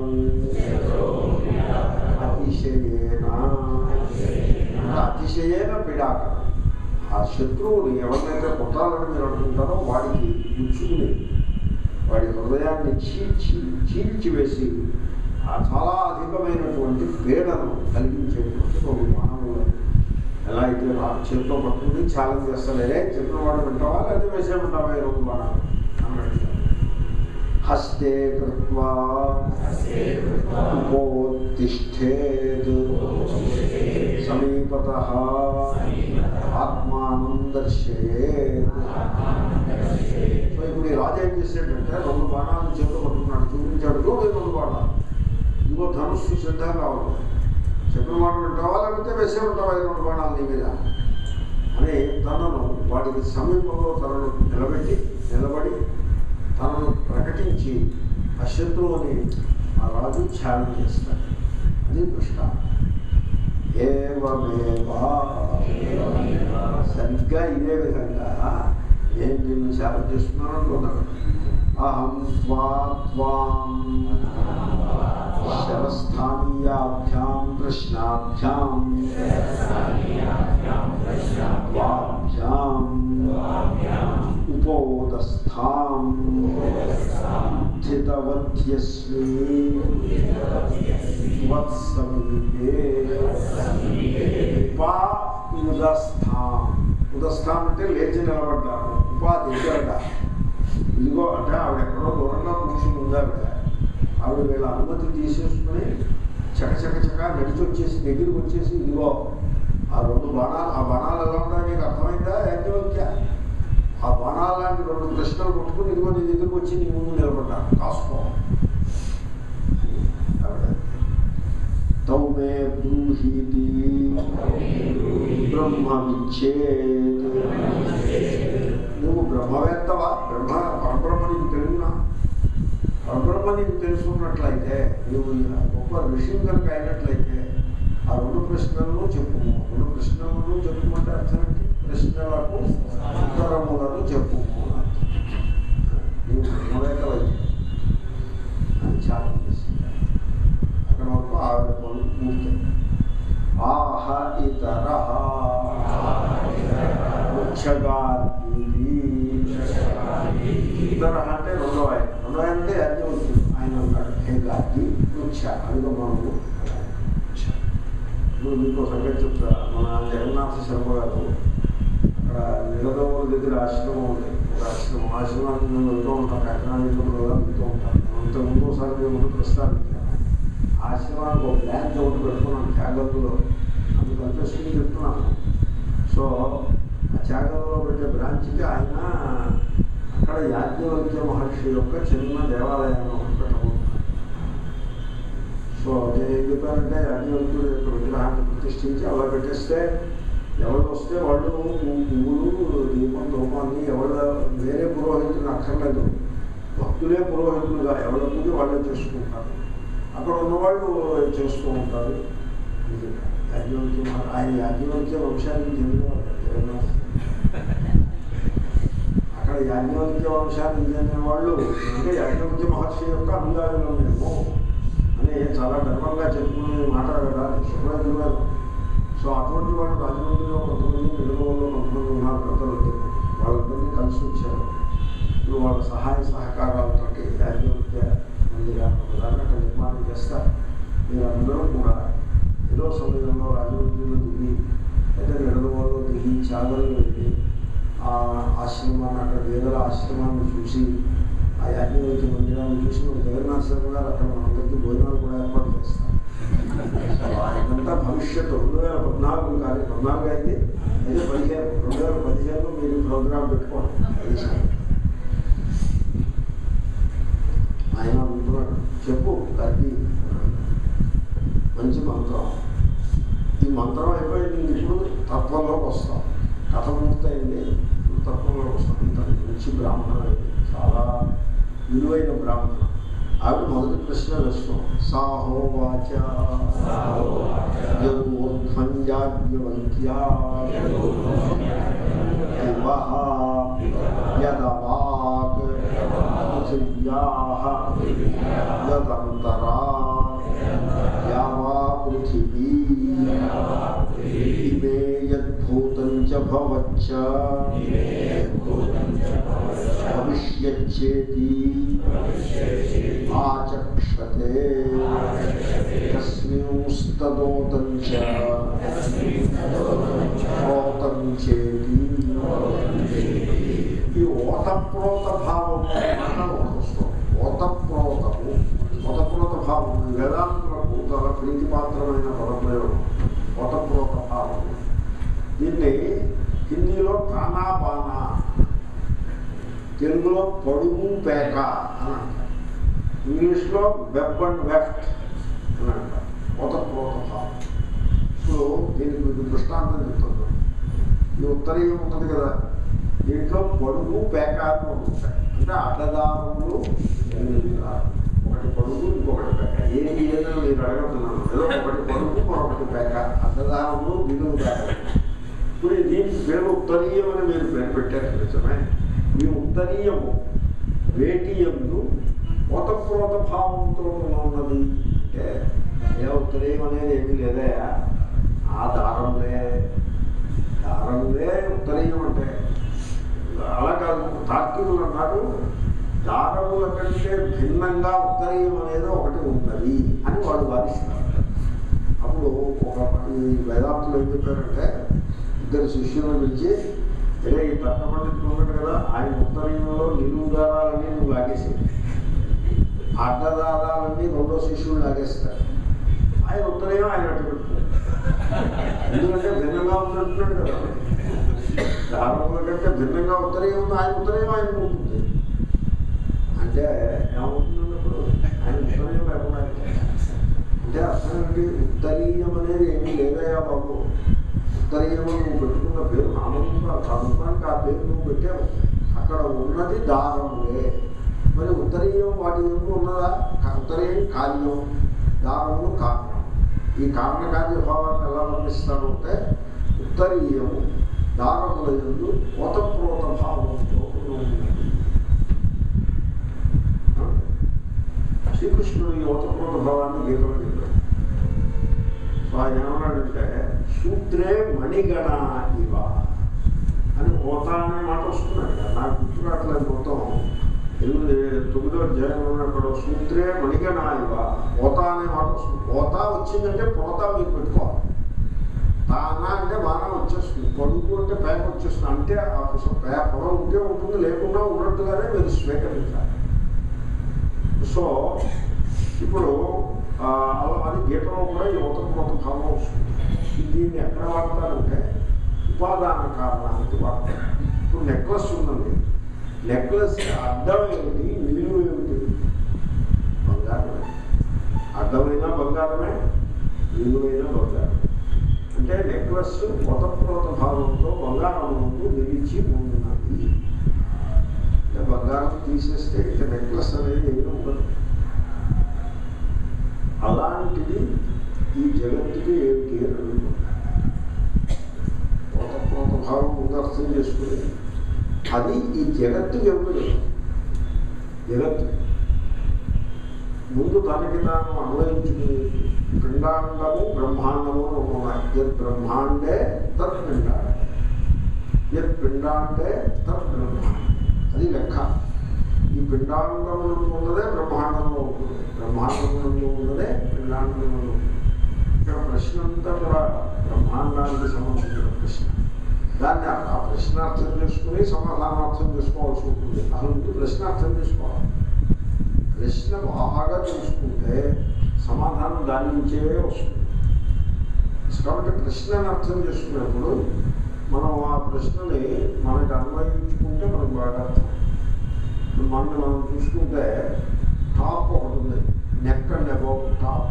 అతిశయేన అంటే అతిశయేన పీడాకరం ఆ శత్రువుని ఎవరినైతే కొట్టాలని మీరు అనుకుంటారో వాడికి గుచ్చుకుని వాడి హృదయాన్ని చీల్చి చీల్చివేసి ఆ చాలా అధికమైనటువంటి పీడను కలిగించేటువంటి ఒక మానవులు ఎలా అయితే రా చేతితో పట్టుకుని ఛాలెంజ్ చేస్తాడే చెప్పిన వాడు వింటావా లేదా వేసేమంటావా ఈ రెండు బాణాలు అన్నట్టు హస్తే కృత్వా ఉపోత్తిష్టేత్ సమీపత ఆత్మానం దర్శయేత్ సో ఇప్పుడు ఈ రాజు ఏం చేశాడంటే రెండు బాణాలు చేతిలో పట్టుకున్నాడు చూపించాడు చూడు ఈ రెండు బాణాలు ఇంకో ధనుస్సు సిద్ధంగా కావాలి చెప్పిన మాట వింటావా లేకపోతే వేసే ఉంటావా ఈ రెండు బాణాలు నీ మీద అని తనను వాడికి సమీపంలో తనను నిలబెట్టి నిలబడి తనను ప్రకటించి ఆ శత్రువుని ఆ రాజు ధ్యానం చేస్తాడు అది కృష్ణ ఏవమేవా సరిగ్గా ఇదే విధంగా నేను నిన్ను సేవ చేస్తున్నాను అనుకున్నాను అహం స్వా త్వాం శరస్థానీయాభ్యాం కృష్ణాభ్యాం వాభ్యాం ఉపోదస్థాం స్థితవధ్యస్మి వత్సమీపే ఉపా ఉదస్థాం ఉదస్థాం అంటే లేచి నిలబడ్డాను ఉపా దిగట ఇదిగో అంటే ఆవిడ ఎక్కడో దూరంగా కూర్చుని ఉంది ఆవిడ ఆవిడ వీళ్ళ అనుమతి తీసేసుకుని చక చక చక నడిచి వచ్చేసి దగ్గరికి వచ్చేసి ఇదిగో ఆ రెండు బాణాలు ఆ బాణాలు ఎలా ఉన్నాయో నీకు అర్థమైందా యాజ్ఞవల్క్య ఆ బాణాలు లాంటి రెండు ప్రశ్నలు కొట్టుకుని ఇదిగో నీ దగ్గరికి వచ్చి నీ ముందు నిలబడ్డాను కాసుకో ఆవిడ తౌ మే బ్రూహీతి బ్రహ్మ విచ్చేత్ నువ్వు బ్రహ్మవేత్తవా బ్రహ్మ పరబ్రహ్మ నీకు తెలుగునా పరబ్రహ్మ నీకు తెలుసుకున్నట్లయితే నువ్వు గొప్ప ఋషి కనుక అయినట్లయితే ఆ రెండు ప్రశ్నలను చెప్పుము రెండు ప్రశ్నలను చెప్పుకుంటే అర్థం ఏంటి ప్రశ్నలకు ఉత్తరములను చెప్పుము అని అర్థం. నీవు బ్రహ్మవేత్తవైతే అని చాలా చేసింది అక్కడ వరకు ఆవిడ పనులు పూర్తి ఆహ ఇతర ఇతర అంటే రెండో ఆయన రెండో ఆయన అంటే యాజ్ఞవల్క్యుడు ఆయన ఉన్నాడు హే గార్గి వృక్ష అదిగో మనము ఇప్పుడు మీకు సంగతి చెప్తా మన జగన్నాథ శర్మ గారు అక్కడ నిలదవుల దగ్గర ఆశ్రమం ఉంది ఒక ఆశ్రమం ఆశ్రమానికి మేము వెళ్తూ ఉంటాం కాకినాడలో కూడా వెళ్తూ ఉంటాం అంత ముందు ఒకసారి మేము ముందు ప్రస్తావించాము ఆశ్రమానికి ఒక బ్రాంచ్ ఒకటి పెట్టుకున్నాం త్యాగంలో అందుకు కల్పేసుకుని చెప్తున్నాను సో ఆ త్యాగంలో పెట్టే బ్రాంచ్కి ఆయన అక్కడ యాజ్ఞవల్క్య మహర్షి యొక్క చిన్న దేవాలయాన్ని ఒకటి పెట్టబోతున్నారు సో నేను ఏం చెప్పానంటే యాజ్ఞవల్క్యుడు యొక్క విగ్రహాన్ని ప్రతిష్ఠించి అలా పెట్టేస్తే ఎవరు వస్తే వాళ్ళు పువ్వు- పువ్వులు దీపం ధూపాన్ని ఎవరు వేరే పురోహితులు అక్కర్లేదు భక్తులే పురోహితులుగా ఎవరి పూజ వాళ్ళే చేసుకుంటారు అక్కడ ఉన్నవాళ్ళు చేస్తూ ఉంటారు ఇది యాజ్ఞవల్క్య మహా- ఆయన యాజ్ఞవల్క్య వంశానికి చెందినవాడు జగన్నాథ్ అక్కడ యాజ్ఞవల్క్య వంశానికి చెందిన వాళ్ళు అంటే యాజ్ఞవల్క్య మహర్షి యొక్క అనుయాయులు మేము అని చాలా గర్వంగా చెప్పుకునే మాట కదా శుభ్రజు గారు సో అటువంటి వాళ్ళు రాజమండ్రిలో కొంతమంది నిలవలో కొంతమంది ఉన్నారు పెద్దలు వాళ్ళందరినీ కలిసి వచ్చారు ఇప్పుడు వాళ్ళ సహాయ సహకారాలతో యాజ్ఞవల్క్య మందిరాన్ని ఒకదాన్ని అక్కడ నిర్మాణం చేస్తారు మీరందరూ కూడా ఏదో సమయంలో రాజమండ్రిలో దిగి లేదా నిడదవోలో దిగి చాగలు వెళ్ళి ఆ ఆశ్రమాన్ని అక్కడ వేదల ఆశ్రమాన్ని చూసి ఆ యాజ్ఞవల్క్య మందిరాన్ని చూసి మన జగన్నాథ శర్మ గారు అక్కడ మనందరికీ భోజనాలు కూడా ఏర్పాటు చేస్తారు సో ఇదంతా భవిష్యత్తు రెండు వేల పద్నాలుగు కానీ పద్నాలుగు అయితే అయితే పదిహేను రెండు వేల పదిహేనులో మీరు ప్రోగ్రాం పెట్టుకోండి అది సంగతి. ఆయన అంటున్నాడు చెప్పు గడ్డి మంచి మంత్రం ఈ మంత్రం అయిపోయింది ఇప్పుడు తత్వంలోకి వస్తాం కథ పూర్తయింది ఇప్పుడు తత్వంలోకి వస్తాం ఇతను మంచి బ్రాహ్మణ చాలా విలువైన బ్రాహ్మణ ఆవిడ మొదటి ప్రశ్న వేస్తాం సాహోవాచ యదూర్ధ్వంజాజ్ఞవల్క్యా దివః యదవాక్ పృథివ్యాः యదంతరా యావా పృథివీ ఇమే యద్భూతం చ భవచ్చ భవిష్యచ్చేతి ఆచక్షతే తస్మింస్తదోతం చ ప్రోతం చేతి ఈ ఓతప్రోత భావం ఓతప్రోతము ఓతప్రోత భావం ఈ వేదాంతులకు చాలా ప్రీతిపాత్రమైన పదప్రయోగం ఓతప్రోత భావం దీన్ని హిందీలో తానా బానా తెలుగులో పొడుగు పేక అని అంటారు ఇంగ్లీష్లో వెబ్ అండ్ వెఫ్ట్ అని అంటారు ఓతప్రోత భావం ఇప్పుడు దీనికి మీకు దృష్టాంతం చెప్తున్నాను ఈ ఉత్తరీయం ఉన్నది కదా దీంట్లో పొడుగు పేక అని ఒకటి ఉంటాయి అంటే అడ్డదారములు ఎనిమిది దారులు. ఒకటి పొడుగు ఇంకొకటి పేక ఏది ఏదో మీరు అడగతున్నాను ఏదో ఒకటి పొడుగు మరొకటి పేక అడ్డదారములు నిలువు దారులు ఇప్పుడు దీనికి పేరు ఉత్తరీయం అని మీరు పేరు పెట్టారు నిజమే ఈ ఉత్తరీయము వేటియందు ఓతప్రోత భావంతో ఉన్నది అంటే ఏ ఉత్తరీయం అనేది ఏమీ లేదే ఆ దారంలే దారంలే ఉత్తరీయం అంటే అలా కాదు తార్కికులు అన్నారు దారముల కంటే భిన్నంగా ఉత్తరీయం అనేది ఒకటి ఉన్నది అని వాళ్ళు వాదిస్తారు అప్పుడు ఒక ఈ వేదాంతులు ఏం చెప్పారంటే ఇద్దరు శిష్యులను పిలిచి అదే ఈ తర్క పండితులు ఉన్నాడు కదా ఆయన ఉత్తరీయంలో నిలువు దారాలన్నీ నువ్వు లాగేసి అడ్డదారాలన్నీ రెండో శిష్యులు లాగేస్తారు ఆయన ఉత్తరీయం ఆయన అట్టు పెట్టుకుంటారు ఎందుకంటే భిన్నంగా ఉన్నట్టున్నాడు కదా దారుణముల కంటే భిన్నంగా ఉత్తరీయం ఉంది ఆయన ఉత్తరీయం ఆయన ఉంటుంది అంటే ఏమవుతుందన్నప్పుడు ఆయన ఉత్తరీయం లేకుండా అయిపోతుంది. అంటే అర్థం ఏంటి ఉత్తరీయం అనేది ఏమీ లేదయా బాబు ఉత్తరీయం అని నువ్వు పెట్టుకున్న పేరు నామముగా చదువుకోడానికి ఆ పేరు నువ్వు పెట్టావు అక్కడ ఉన్నది దారములే మరి ఉత్తరీయం వాటి ఎందుకు ఉన్నదా కా- ఉత్తరీయం కార్యం దారములు కారణం ఈ కారణ కార్యభావాన్ని ఎలా వర్ణిస్తారు అంటే ఉత్తరీయము దారముల ఎందు ఓతప్రోత భావంతో ఉన్నది శ్రీకృష్ణుడు ఈ ఓతప్రోత భావాన్ని గీతలో చెప్పాడు సో ఆయన ఏమన్నాడంటే సూత్రే మణిగణ ఇవ అని ఓత అనే మాట వస్తున్నాడు కదా నాకు గుర్తు రావట్లేదు మొత్తం ఎనిమిది తొమ్మిదో అధ్యాయంలో ఉన్నప్పుడు సూత్రే మణిగణ ఇవ ఓత అనే మాట వస్తుంది ఓత వచ్చిందంటే పోత మీరు పెట్టుకోవాలి తానా అంటే బాగా వచ్చేస్తుంది పడుకు అంటే పేప వచ్చేస్తుంది అంటే ఆ పుస్తకం పేపర్ ఉంటే ఉంటుంది లేకుండా ఉన్నట్టుగానే మీరు స్వీకరించాలి సో ఇప్పుడు ఆ, అలా అది గీతలో కూడా ఈ యువతకు భావం వస్తుంది దీన్ని ఎక్కడ వాడతారంటే ఉపాదాన కారణానికి వాడతారు ఇప్పుడు నెక్లెస్ ఉందండి నెక్లెస్ అడ్డం ఏమిటి నిలువు ఏమిటి బంగారమే అడ్డమైన బంగారమే నిలువైన బంగారం అంటే నెక్లెస్ కొతప్రోత భావంతో బంగారం ముందు నిలిచి ఉన్నది అంటే బంగారం తీసేస్తే ఇక నెక్లెస్ అనేది ఏమీ ఉండదు అలాంటిది ఈ జగత్తుకి ఏమిటి అని అడుగుతున్నారు కోత భావం ముందు అర్థం చేసుకుని అది ఈ జగత్తుకి ఎవరు జగత్తు ముందు తనకి తాను అన్వయించుకుని పిండాండము బ్రహ్మాండము అని ఒక ఉన్నాయి యత్ బ్రహ్మాండే తత్ పిండాండ యత్ పిండాండే తత్ బ్రహ్మాండ అది లెక్క ఈ పిండాండములు ఉన్నదే బ్రహ్మాండంలో ఉంటుంది బ్రహ్మాండంలో ఉన్నదే పిండాండంలో ఉంటుంది ఇక్కడ ప్రశ్న అంతా కూడా బ్రహ్మాండానికి సంబంధించిన ప్రశ్న దాన్ని ఆ- ఆ ప్రశ్న అర్థం చేసుకుని సమాధానం అర్థం చేసుకోవాల్సి ఉంటుంది అసలు ముందు ప్రశ్న అర్థం చేసుకోవాలి ప్రశ్న బాగా తెలుసుకుంటే సమాధానం దాని నుంచే వస్తుంది కాబట్టి ప్రశ్నను అర్థం చేసుకున్నప్పుడు మనం ఆ ప్రశ్నని మనకు అన్వయించుకుంటే మనకు బాగా అర్థం ఇప్పుడు మనల్ని మనం చూసుకుంటే టాప్ ఒకటి ఉంది నెక్ అండ్ అబౌవ్ టాప్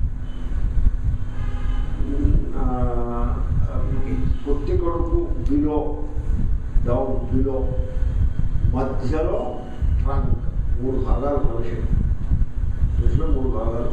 పొట్టి కొడుకు బిలో డౌన్ బిలో మధ్యలో ట్రంక్ మూడు భాగాలు మనిషి మనిషిలో మూడు భాగాలు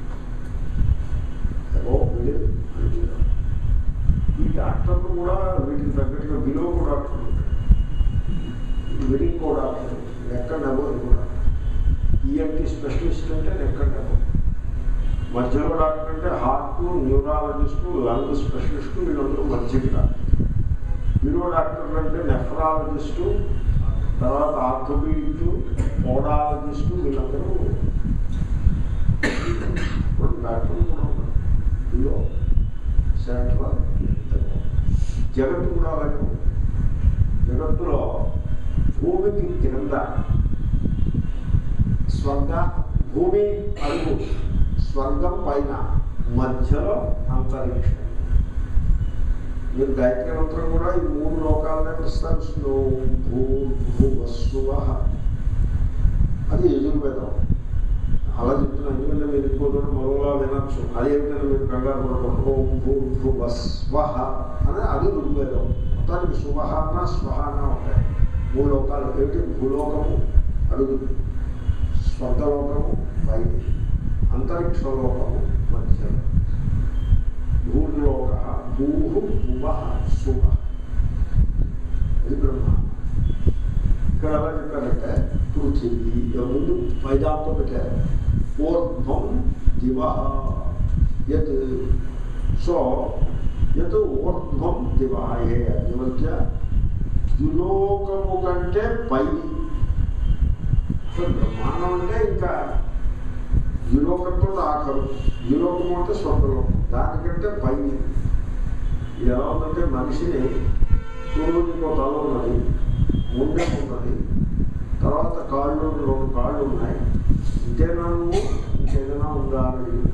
అబౌవ్ మిడిల్ అండ్ బిలో ఈ డాక్టర్లు కూడా వీటికి తగ్గట్టుగా బిలో కూడా డాక్టర్ ఉంటాడు వెడింగ్ కూడా డాక్టర్ నెక్ అండ్ అబౌవ్ కూడా ఈఎంటీ స్పెషలిస్ట్ అంటే నెక్ అండ్ అబౌవ్ మధ్యలో డాక్టర్ అంటే హార్ట్ న్యూరాలజిస్టు లంగ్ స్పెషలిస్టు వీళ్ళందరూ మధ్యకి డాక్టర్ వీరో డాక్టర్లు అంటే నెఫ్రాలజిస్టు తర్వాత ఆర్థోపీడిక్ మోడాలజిస్టు వీళ్ళందరూ రెండు డాక్టర్లు కూడా ఉన్నారు వీలో సెంట్రల్ జగత్తు కూడా అలాగే ఉంది. జగత్తులో భూమికి కింద స్వర్గ భూమి అడుగు స్వర్గం పైన మధ్యలో అంతరిక్షం మీరు గాయత్రి మంత్రం కూడా ఈ మూడు లోకాలనే ప్రస్తావిస్తుంది ఓం భూర్భువస్సువ అది యజుర్వేదం అలా చెప్తున్నాను ఎందుకంటే మీరు ఇంకో చోట మరోలా వినొచ్చు అదేమిటంటే మీరు కంగారు పడకూడదు ఓం భూర్భువస్వ అని అది ఋగ్వేదం మొత్తానికి శుభ అన్న స్వహ అన్న ఉంటాయి మూడు లోకాలు ఏమిటి భూలోకము అడుగు స్వర్గలోకము పైకి అంతరిక్షలోకము మధ్యలో భూర్లోక భూ భువ శుభ ఇది బ్రహ్మ ఇక్కడ ఎలా చెప్పారంటే పృథివీ ఇక ముందు పైదాంతో పెట్టారు ఊర్ధ్వం దివ యత్ సో యత్ ఊర్ధ్వం దివ ఏ దివత్య ద్యులోకము కంటే పై సో బ్రహ్మాండం అంటే ఇంకా ద్యులోకంతో ఆఖరు ద్యులోకము అంటే స్వర్గలోకం దానికంటే పైని ఇది ఎలా ఉందంటే మనిషిని సూర్యుడికి తల ఉన్నది గుండె ఉన్నది తర్వాత కాళ్ళు రెండు కాళ్ళు ఉన్నాయి ఇంతేనా నువ్వు ఇంకేదైనా ఉందా అని అడిగి.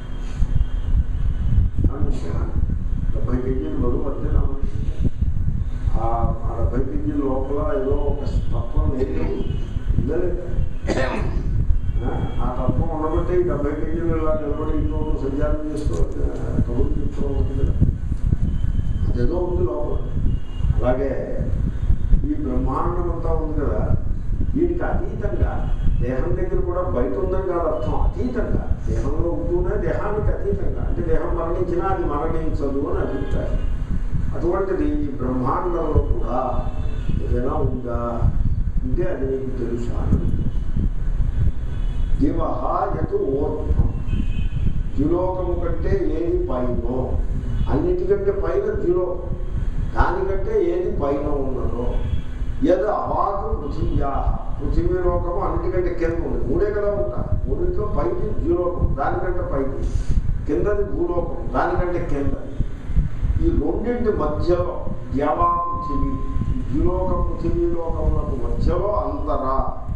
అని ఇంతేనా? డెబ్బై కేజీలు బరువు అంతేనా మనిషి ఆ ఆ డెబ్బై కేజీల లోపల ఏదో ఒక తత్వం లేదు ఉందా లేదా? ఆ, ఆ తత్వం ఉండబట్టే ఈ డెబ్బై కేజీలు ఇలా నిలబడి ఇంట్లో సంచారం చేస్తూ ఆ, కబుర్లు చెప్తూ ఉంటుంది కదా. అదేదో ఉంది లోపల అలాగే ఈ బ్రహ్మాండం అంతా ఉంది కదా వీటికి అతీతంగా దేహం దగ్గర కూడా బయట ఉందని కాదు అర్థం అతీతంగా దేహంలో ఉంటూనే దేహానికి అతీతంగా అంటే దేహం మరణించినా అది మరణించదు అని అభిప్రాయం అటువంటిది ఈ బ్రహ్మాండంలో కూడా ఏదైనా ఉందా ఉంటే అది నీకు తెలుసా అని దివ యత్ ఊర్ధ్వం ద్యులోకము కంటే ఏది పైనో అన్నిటికంటే పైన ద్యులోకం దానికంటే ఏది పైన ఉన్నదో యద్ అవాకు పృథివ్యా పృథివీ లోకము అన్నిటికంటే కింద ఉంది మూడే కదా ఉంటా మూడింట్లో పైకి ద్యులోకం దానికంటే పైకి కిందది భూలోకం దానికంటే కింద ఈ రెండింటి మధ్యలో ద్యావా పృథివీ ద్యులోక పృథివీ లోకములకు మధ్యలో అంతరా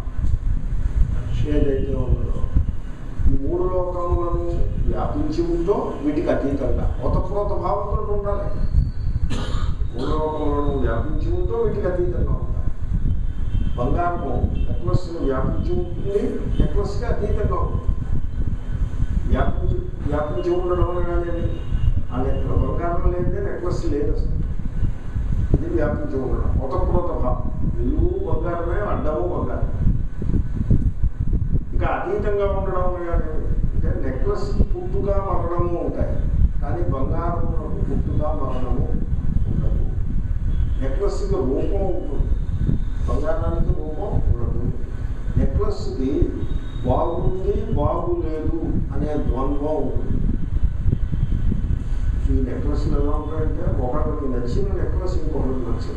ఏదైతే ఉన్నదో ఈ మూడు లోకములను వ్యాపించి ఉందో వీటికి అతీతంగా ఓతప్రోత భావంతో ఉండాలి మూడు లోకములను వ్యాపించి ఉందో వీటికి అతీతంగా ఉండాలి బంగారము నెక్లెస్ను వ్యాపించి ఉంటుంది నెక్లెస్కి అతీతంగా ఉంటుంది వ్యాపించి వ్యాపించి ఉండడం అనగానే ఆ నెక్లెస్ బంగారం లేదే నెక్లెస్ లేదు అసలు ఇది వ్యాపించి ఉండడం ఓతప్రోత భావం నిలువు బంగారమే అడ్డము బంగారం ఇంకా అతీతంగా ఉండడం అనగానే అంటే నెక్లెస్ పుట్టుగా మరణము ఉంటాయి కానీ బంగారం పుట్టుగా మరణము ఉండదు నెక్లెస్కి రూపం ఉంటుంది బంగారానికి రూపం ఉండదు నెక్లెస్కి బాగుంది బాగులేదు అనే ద్వంద్వం ఉంటుంది ఈ నెక్లెస్లు ఎలా ఉంటాయంటే ఒకరికి నచ్చిన నెక్లెస్ ఇంకొకరికి నచ్చదు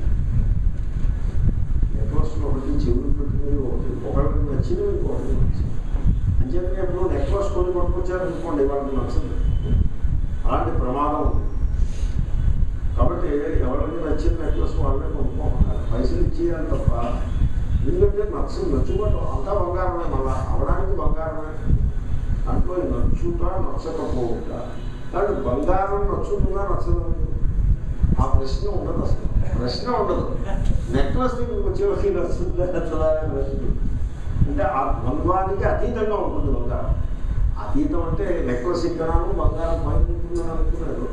నెక్లెస్లో ఒకటి చెవులు పెట్టుకుని ఒకటి ఒకరికి నచ్చినవి ఇంకొకరికి నచ్చదు అంచేతనే ఎప్పుడు నెక్లెస్ కొని పట్టుకొచ్చారనుకోండి వాళ్ళకి నచ్చదు అలాంటి ప్రమాదం ఉంది కాబట్టి ఎవరికి నచ్చిన నెక్లెస్ వాళ్ళే కొనుక్కోమన్నారు పైసలు ఇచ్చేయాలి తప్ప ఎందుకంటే నచ్చదు నచ్చుకోవడం అంతా బంగారమే మళ్ళా అవడానికి బంగారమే దాంట్లో ఈ నచ్చుట నచ్చకపోవుట కాబట్టి బంగారం నచ్చుతుందా నచ్చదు ఆ ప్రశ్న ఉండదు అసలు ప్రశ్న ఉండదు నెక్లెస్ వచ్చేవారికి నచ్చుతుందా నచ్చదా అనే ప్రశ్న అంటే ఆ ద్వంద్వానికి అతీతంగా ఉంటుంది బంగారం అతీతం అంటే నెక్లెస్ ఇక్కడాను బంగారం పైన ఉంటుందని అనుకున్నారు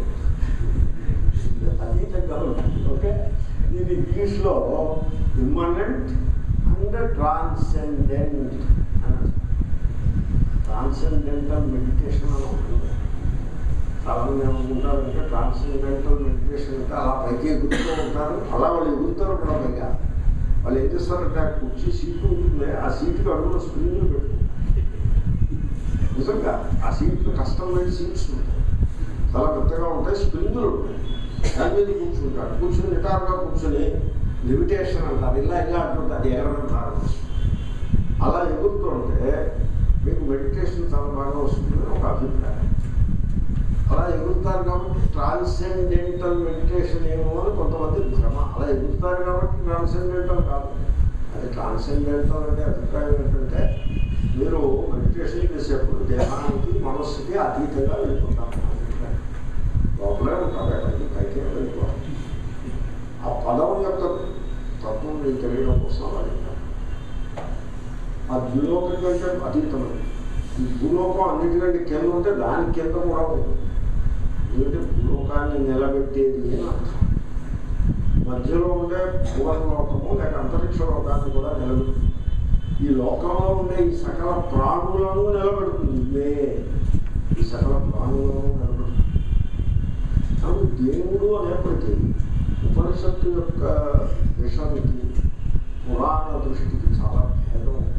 అతీతంగా ఉంటుంది ఓకే ఇది ఇంగ్లీష్లో ఇమ్మనెంట్ అండ్ ట్రాన్సెండెంట్ అని ట్రాన్సెండెంటల్ మెడిటేషన్ అని ఉంటుంది చాలామంది ఏమనుకుంటారంటే ట్రాన్సెండెంటల్ మెడిటేషన్ అంటే అలా పైకి ఎగురుతూ ఉంటారు అలా వాళ్ళు ఎగురుతారు కూడా పైగా వాళ్ళు ఏం చేస్తారంటే ఆ కుర్చీ సీటు ఉంటుంది ఆ సీటుకి అడుగులో స్ప్రింగ్లు పెట్టుకుంటారు నిజంగా ఆ సీట్లు కష్టం లేని సీట్స్ ఉంటాయి చాలా పెద్దగా ఉంటాయి స్ప్రింగులు ఉంటాయి దాని మీద కూర్చుంటాడు కూర్చుని నిటారుగా కూర్చొని లిమిటేషన్ అంటారు ఇలా ఇలా అంటుంటారు ఎగరడం ప్రారంభిస్తుంది అలా ఎగురుతుంటే మీకు మెడిటేషన్ చాలా బాగా వస్తుందని ఒక అభిప్రాయం అలా ఎగురుతారు కాబట్టి ట్రాన్సెండెంటల్ మెడిటేషన్ ఏమో అని కొంతమంది భ్రమ అలా ఎగురుతారు కాబట్టి ట్రాన్సెండెంటల్ కాదు అది ట్రాన్సెండెంటల్ అంటే అభిప్రాయం ఏంటంటే మీరు మెడిటేషన్ చేసేప్పుడు దేహానికి మనస్సుకి అతీతంగా వెళ్ళిపోతారు అభిప్రాయం లోపలే ఉంటారు ఎక్కడికి పైకి వెళ్ళిపోవాలి ఆ పదం యొక్క తత్వం మీకు తెలియడం కోసం అలా చెప్పాను. ఆ ద్విలోకం కంటే అతీతమైనది ఈ భూలోకం అన్నిటికంటే కింద ఉంటే దాని కింద కూడా ఉంటుంది ఎందుకంటే భూలోకాన్ని నిలబెట్టేది అని అర్థం మధ్యలో ఉండే భూలోకము లేక అంతరిక్ష లోకాన్ని కూడా నిలబెడుతుంది ఈ లోకంలో ఉండే ఈ సకల ప్రాణులను నిలబెడుతుంది ఇవే ఈ సకల ప్రాణులను నిలబెడుతుంది కాబట్టి దేవుడు అనేప్పటికీ ఉపనిషత్తు యొక్క విషయానికి పురాణ దృష్టికి చాలా భేదం ఉంది.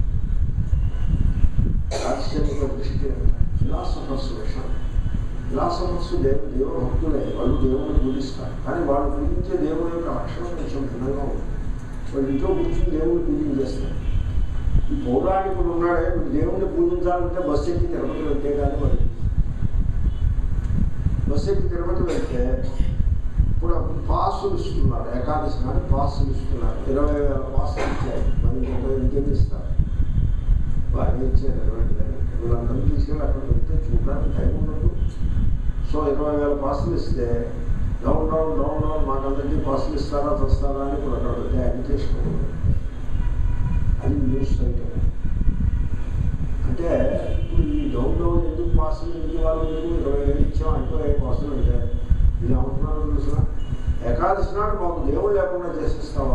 దార్శనిక దృష్టి ఫిలాసఫర్స్ విషయం ఫిలాసఫర్స్ దేవు దేవభక్తులే వాళ్ళు దేవుడిని పూజిస్తారు కానీ వాళ్ళు పూజించే దేవుడి యొక్క లక్షణం కొంచెం భిన్నంగా ఉంది వాళ్ళు ఇంట్లో కూర్చుని దేవుడిని పూజించేస్తారు ఈ పౌరాణికుడు ఉన్నాడే వీడు దేవుడిని పూజించాలంటే బస్సు ఎక్కి తిరుపతి వెళ్తే కానీ మరి బస్సు ఎక్కి తిరుపతి వెళ్తే ఇప్పుడు పాసులు ఇస్తున్నారు ఏకాదశి నాడు పాసులు ఇస్తున్నారు ఇరవై వేల పాసులు ఇచ్చారు మరి ఇంకొక ఇంకేం ఇస్తారు బాగా ఇచ్చారు ఇరవై వేలు వీళ్ళందరూ తీసుకెళ్ళి అక్కడ వెళ్తే చూడడానికి టైం ఉండదు సో ఇరవై వేల పాసులు ఇస్తే డౌన్ డౌన్ డౌన్ డౌన్ మాకందరికీ పాసులు ఇస్తారా తెస్తారా అని ఇప్పుడు అక్కడ పెద్ద అడ్యుకేషన్ ఉంది అది న్యూస్ ఐటమ్ అంటే ఇప్పుడు ఈ డౌన్ డౌన్ ఎందుకు పాసులు ఎందుకు వాళ్ళు ఎందుకు ఇరవై వేలు ఇచ్చాం అయిపోయే పాసులు అంటే ఇది ఏమంటున్నారు తెలుసిన ఏకాదశి నాడు మాకు దేవుడు లేకుండా చేసేస్తావా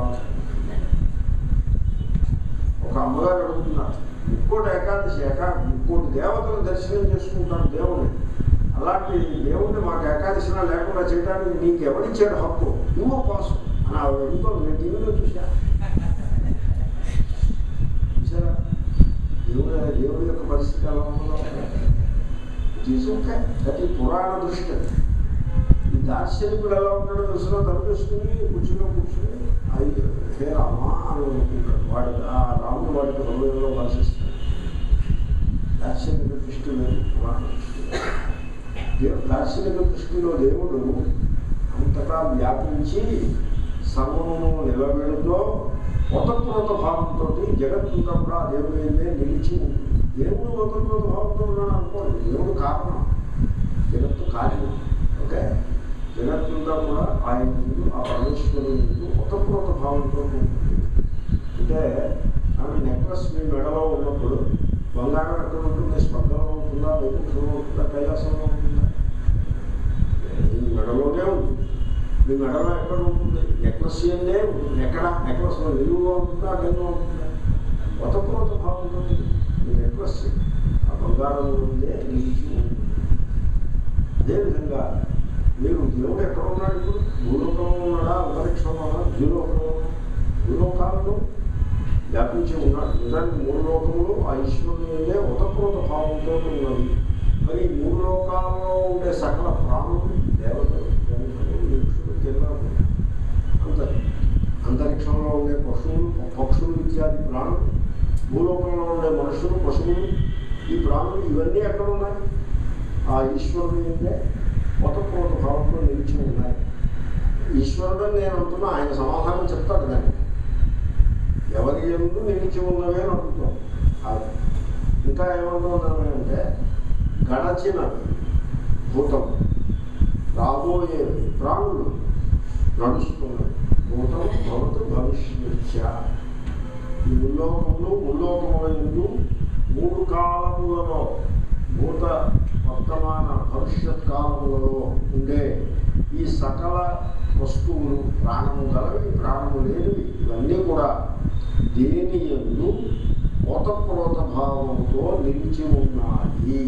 ఒక అమ్మగారు అడుగుతున్నారు ముక్కోటి ఏకాదశి ఏకా ముక్కోటి దేవతలు దర్శనం చేసుకుంటాను దేవుడిని అలాంటి దేవుడిని మాకు ఏకాదశి నాడు లేకుండా చేయడానికి నీకు ఎవరిచ్చాడు హక్కు నువ్వు పాసు అని ఆవిడ అడుగుతాను నేను టీవీలో చూసా చూసారా దేవుడు దేవుడి యొక్క పరిస్థితి ఎలా ఉందో తీసుకుంటే అది పురాణ దృష్టి అది. ఈ దార్శనికుడు ఎలా ఉంటాడో దృష్టిలో తలపేసుకుని కూర్చుని కూర్చుని అయ్యి హే రామా అని అనుకుంటాడు వాడి ఆ రాముడు వాడికి హృదయంలో భాషిస్తాడు దార్శనిక దృష్టి లేదు పురాణ దృష్టి వేరు. దేవు దార్శనిక దృష్టిలో దేవుడు అంతటా వ్యాపించి సర్వమును నిలబెడుతో స్వతంత్రత భావంతో జగత్తుతో కూడా ఆ దేవుడి మీదే నిలిచి ఉంటుంది దేవుడు స్వతంత్రత భావంతో ఉన్నాడు అనుకోండి దేవుడు కారణం జగత్తు కార్యం ఓకే జగత్తుంతా కూడా ఆయన ముందు ఆ పరమేశ్వరుడు ముందు స్వతంత్రత భావంతో ఉంటుంది అంటే ఆమె నెక్లెస్ మీ మెడలో ఉన్నప్పుడు బంగారం ఎక్కడ ఉంటుంది స్పందనలో ఉంటుందా వైకుంఠంలో ఉంటుందా కైలాసంలో ఉంటుందా మీ మెడలోనే ఉంటుంది మీ మెడలో ఎక్కడ ఉంటుంది నెక్లెస్ ఏందే ఉంటుంది ఎక్కడ నెక్లెస్ నిలువుగా ఉంటుందా అడ్డంగా ఉంటుందా స్వతంత్రత భావంతో మీ నెక్లెస్ ఆ బంగారం ఉందే నిలిచి ఉంటుంది అదేవిధంగా మీరు దేవుడు ఎక్కడ ఉన్నాడు ఇప్పుడు భూలోకంలో ఉన్నాడా అంతరిక్షంలో ఉన్నాడా ద్విలోకంలో ఉన్నాడా? భూలోకాలలో వ్యాపించి ఉన్నాడు నిజానికి మూడు లోకములు ఆ ఈశ్వరునిదే ఉతప్రోత భావంతో ఉన్నవి మరి ఈ మూడు లోకాలలో ఉండే సకల ప్రాణులు దేవతలు గంధర్వులు, యక్షులు కిన్నరులు అంత అంతరిక్షంలో ఉండే పశువులు పక్షులు ఇత్యాది ప్రాణులు భూలోకంలో ఉండే మనుషులు పశువులు ఈ ప్రాణులు ఇవన్నీ ఎక్కడ ఉన్నాయి ఆ ఈశ్వరుని ఉండే పొతపూర్వక భావంతో నిలిచి ఉన్నాయి ఈశ్వరుడు అని నేను అంటున్నా ఆయన సమాధానం చెప్తాడు దాన్ని ఎవరి ఎందు నిలిచి ఉన్నవే అని అంటున్నాం అది. ఇంకా ఏమంటున్నాను అంటే గడచిన భూతం రాబోయే ప్రాణులు నడుస్తున్నవి భూతం భవతు భవిష్యత్య ఈ ముల్లోకములు ముల్లోకముల ఎందు మూడు కాలములలో భూత వర్తమాన భవిష్యత్ కాలములలో ఉండే ఈ సకల వస్తువులు ప్రాణము గలవి ప్రాణము లేనివి ఇవన్నీ కూడా దేని ఎందు ఓతప్రోత భావంతో నిలిచి ఉన్నాయి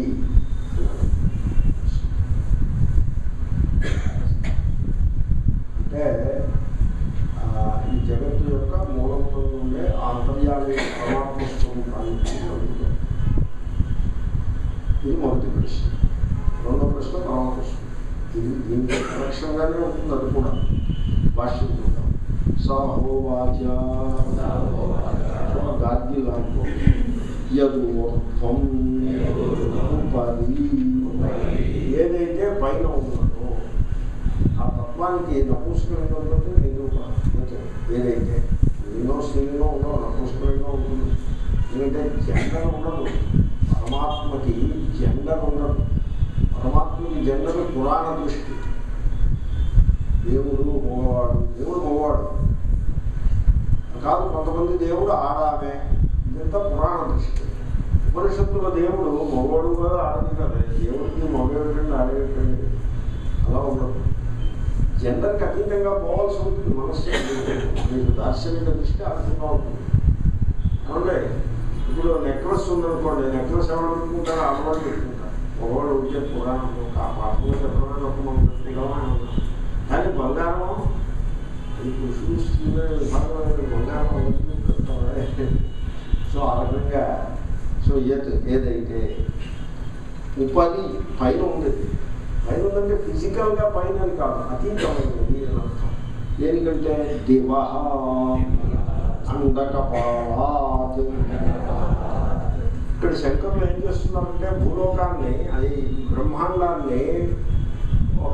అంటే ఆ, ఈ జగత్తు యొక్క మూలములో ఉండే ఆ అంతర్యామి పరమాత్మ స్వరూపాన్ని తెలుసుకుంటుంది. ఇది మొదటి ప్రశ్న రెండో ప్రశ్న తర్వాత వస్తుంది ఇది దీనికి లక్ష్యంగానే ఉంటుంది అది కూడా భాష్యం చూద్దాం సాహోవాచ ఒక గార్గి లాంటి యదుత్వం ఉపరి ఏదైతే పైన ఉన్నదో ఆ తత్వానికి నపుంసకంగా ఉన్నట్టు నిరూపణ ఏదైతే ఎన్నో స్త్రీలో ఉండవు నపుంసకంగా ఉంటుంది ఎందుకంటే జెండర్ ఉండదు పరమాత్మకి జెండర్ ఉండదు పరమాత్మకి జెండర్ పురాణ దృష్టి దేవుడు మగవాడు దేవుడు మగవాడు కాదు కొంతమంది దేవుడు ఆడామే ఇదంతా పురాణ దృష్టి ఉపనిషత్తుల దేవుడు మగవాడు కూడా ఆడది కదా దేవుడికి మగవేటండి ఆడేటండి అలా ఉండదు జెండర్కి అతీతంగా పోవాల్సి ఉంటుంది మనస్సు మీకు దార్శనిక దృష్టి అర్థంగా ఉంటుంది అవునండి ఇప్పుడు నెక్లెస్ ఉందనుకోండి నెక్లెస్ ఎవరు పెట్టుకుంటారో ఆడవాళ్ళు పెట్టుకుంటారు మగవాడు ఉంటే పురాణం ఆ పాఠంలో చెప్పడం ఒక మనం పెట్టుకోవాలని ఉన్నాం కానీ బంగారం అది పురుషులు భాగమైన బంగారం అవన్నీ పెడతారే. సో ఆ రకంగా సో ఏది ఏదైతే ఉపది పైన ఉంది పైన ఉందంటే ఫిజికల్గా పైన అని కాదు అతీతమైనది అని అర్థం దేనికంటే దివ అండకపాలాత్ ఇక్కడ శంకరులు ఏం చేస్తున్నారంటే భూలోకాన్ని అది బ్రహ్మాండాన్ని ఒక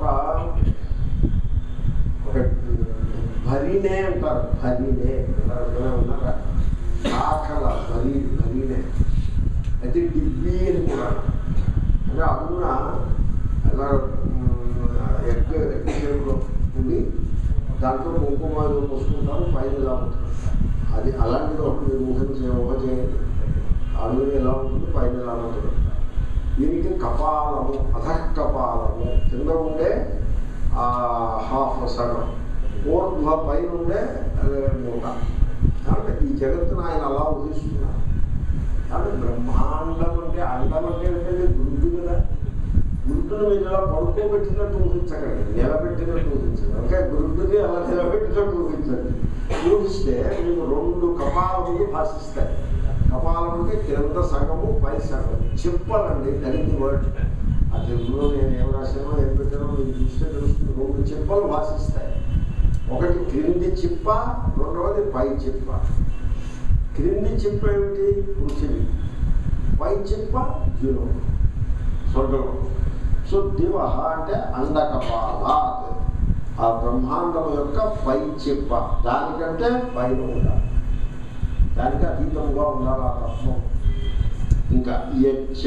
ఒక భరినే అంటారు భరినే అంటారు ఎవరైనా ఉన్నారా ఆకల భరి భరినే అయితే డిబ్బి అని కూడా అంటే అందున అలా ఎగ్ ఎగ్ షేప్లో ఉండి దాంట్లో కుంకుమ ఏదో పోసుకుంటారు పైన ఇలా ఉంటుంది అది అలాంటిది ఒక మీరు ఊహించే ఊహ చేయండి అడుగు ఎలా ఉంటుంది పైన ఎలా ఉంటుంది దీనికి కపాలము అధః కపాలము కింద ఉండే ఆ హాఫ్ సగం ఊర్ధ్వ పైన ఉండే అదే మూట కాబట్టి ఈ జగత్తును ఆయన అలా ఊహిస్తున్నారు కాబట్టి బ్రహ్మాండం అంటే అండం అంటే ఏంటంటే గురుడు కదా గురుడును మీరు ఇలా పడుకోబెట్టినట్టు ఊహించకండి నిలబెట్టినట్టు ఊహించండి అంటే గురుడిని అలా నిలబెట్టినట్టు ఊహించండి ఊహిస్తే మీకు రెండు కపాలములు భాషిస్తాయి కపాలం అంటే కింద సగము పై సగం చెప్పాలండి దరిద్ర వర్డ్ ఆ తెలుగులో నేను ఏం రాశానో ఏం పెట్టానో మీరు చూస్తే తెలుస్తుంది రెండు చెప్పలు భాషిస్తాయి ఒకటి క్రింది చిప్ప రెండవది పై చిప్ప క్రింది చిప్ప ఏమిటి పృథివీ పై చిప్ప జీరో స్వర్గం సో దివ అంటే అండకపాలాత్ ఆ బ్రహ్మాండం యొక్క పై చిప్ప దానికంటే పైన ఉండాలి దానికి అతీతంగా ఉండాలి ఆ తత్వం ఇంకా యచ్చ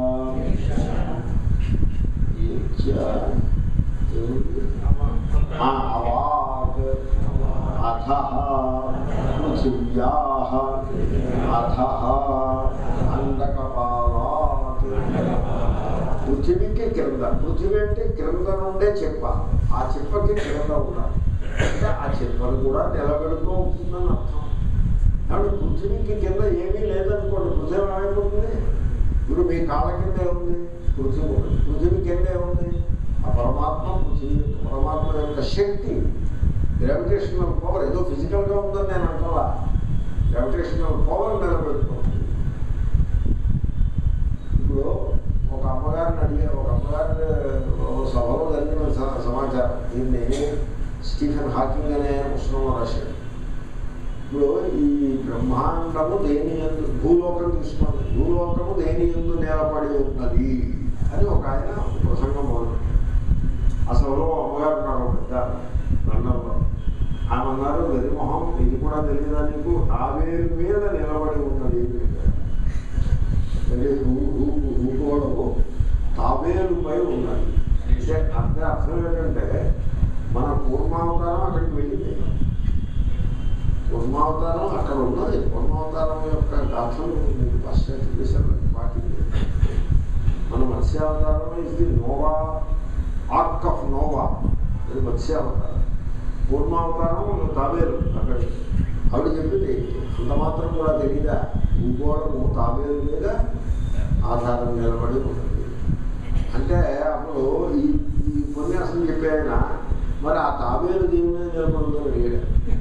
యచ్చ ఏమిటి? ఆ, అవాక్ అథ పృథివ్యా అథ అండకపాలాత్ పృథివీకి క్రింద పృథివీ అంటే క్రింద నుండే చెప్ప ఆ చెప్పకి క్రింద ఉండాలి అంటే ఆ చెప్పను కూడా నిలబెడుతూ ఉంటుందని అర్థం కాబట్టి పృథివీకి కింద ఏమీ లేదనుకోండి పృథివీ ఏమైపోతుంది ఇప్పుడు మీ కాళ్ళ కింద ఏముంది పృథివీ ఉంది పృథివీ కింద ఏముంది ఆ పరమాత్మ పృథివీ యొక్క పరమాత్మ యొక్క శక్తి గ్రావిటేషనల్ పవర్ ఏదో ఫిజికల్గా ఉందని నేను అంటావా గ్రావిటేషనల్ పవర్ నిలబెడుతుంది ఇప్పుడు ఒక అమ్మగారిని అడిగే ఒక అమ్మగారిని ఓ సభలో జరిగిన స- సమాచారం దీన్ని స్టీఫెన్ హాకింగ్ అనే ఆయన పుస్తకంలో రాశాడు ఇప్పుడు ఈ బ్రహ్మాండము దేని ఎందు భూలోకం తీసుకోండి భూలోకము దేని ఎందు నేలపడి ఉన్నది అని ఒక ఆయన ప్రసంగం మొదలు ఆ సభలో అమ్మగారు ఉన్నారు ఒక పెద్ద లండన్లో ఆమె అన్నారు వెరిమొహం ఇది కూడా తెలియదా నీకు తావేరు మీద నిలబడి ఉన్నది అని చెప్పారు. అంటే రూ- రూ- రూపుగోడకు తాబేలుపై ఉన్నది అంటే అర్థం అర్థం ఏంటంటే మన కూర్మావతారం అక్కడికి వెళ్ళింది కూర్మావతారం అక్కడ ఉన్నది కూర్మావతారం యొక్క గాథలు మీకు పాశ్చాత్య దేశాల్లో వాటి మన మత్స్యావతారం ఇది నోవా ఆర్క్ ఆఫ్ నోవా ఇది మత్స్యావతారం కూర్మావతారం తాబేలు అక్కడ ఆవిడ చెప్పింది అంత మాత్రం కూడా తెలియదా భూగోళము తాబేలు మీద ఆధారం నిలబడి ఉంటుంది అంటే అప్పుడు ఈ ఈ ఉపన్యాసం చెప్పే ఆయన మరి ఆ తాబేలు దీని మీద నిలబడుతుందని అడిగాడు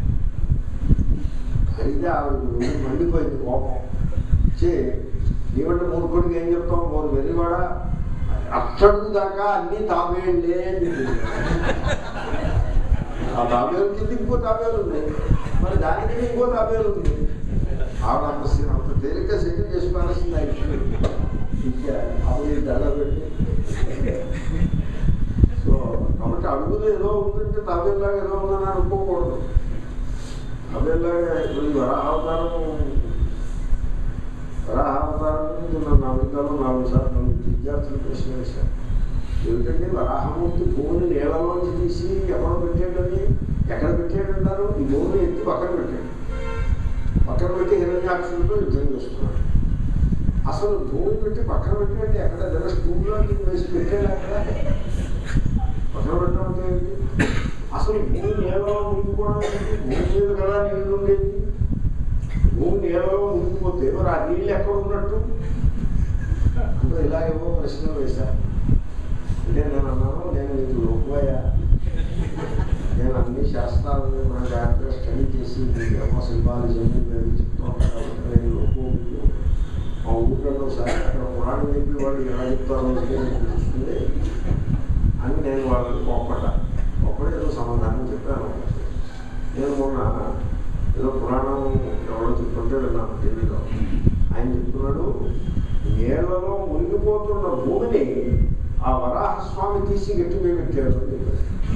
అయితే ఆవిడ మండిపోయింది కోపం చే నీవంటే మూర్ఖుడికి ఏం చెప్తాం మూడు వెర్రివాడ అక్షడు దాకా అన్ని తాబేళ్ళే అని చెప్పింది. ఆ తాబేలు కింద ఇంకో తాబేలు ఉంది మరి దానికి ఇంకో తాబేలు ఉంది ఆవిడ అంత సి- అంత తేలిక సెటిల్ చేసుకోవాల్సింది అయిపోయింది అప్పుడు దండ పెట్టి సో కాబట్టి అడుగులు ఏదో ఉందంటే తాబేలాగా ఏదో ఉందని అనుకోకూడదు తాబేలాగా ఇప్పుడు ఈ వరాహావతారం వరాహావతారం గురించి నన్ను అమెరికాలో నాలుగు సార్లు నన్ను విద్యార్థులు ప్రశ్న వేశారు ఏమిటంటే వరాహమూర్తి భూమిని నీళ్ళలోంచి తీసి ఎక్కడ పెట్టాడని ఎక్కడ పెట్టాడంటారు ఈ భూమిని ఎత్తి పక్కన పెట్టాడు పక్కన పెట్టి హిరణ్యాక్షులతో యుద్ధం చేస్తున్నాడు అసలు భూమి పెట్టి పక్కన పెట్టాడు ఎక్కడ ఏదైనా స్కూల్లో వేసి పెట్టాడు అక్కడ పక్కన పెట్టడం అంటే ఏంటి? అసలు భూమి నీళ్ళలో మునిగిపోవడం ఏంటి? భూమి మీద కదా నీళ్ళు ఉండేది భూమి నీళ్ళలో మునిగిపోతే మరి ఆ నీళ్ళు ఎక్కడ ఉన్నట్టు అంటే ఇలాగేవో ప్రశ్నలు వేశారు అంటే నేను అన్నాను నేను ఇది లోకువయ్యా నేను అన్ని శాస్త్రాలను మన జాగ్రత్తగా స్టడీ చేసి మీకు ఏమో సింబాలిజం మేము చెప్తూ ఉంటాను కాబట్టి నేను లోకు మా ఊళ్ళో సార్ అక్కడ పురాణం చెప్పి వాళ్ళు ఎలా చెప్తారో అంటే మీకు చూస్తుంది అని నేను వాళ్ళకి కోపడ్డా కోపడి ఏదో సమాధానం చెప్పాను నేను మొన్న ఏదో పురాణం ఎవరో చెప్తుంటే విన్నాను టీవీలో ఆయన చెప్తున్నాడు నీళ్లలో మునిగిపోతున్న భూమిని ఆ వరాహస్వామి తీసి గట్టి మీద పెట్టాడు అని చెప్పాడు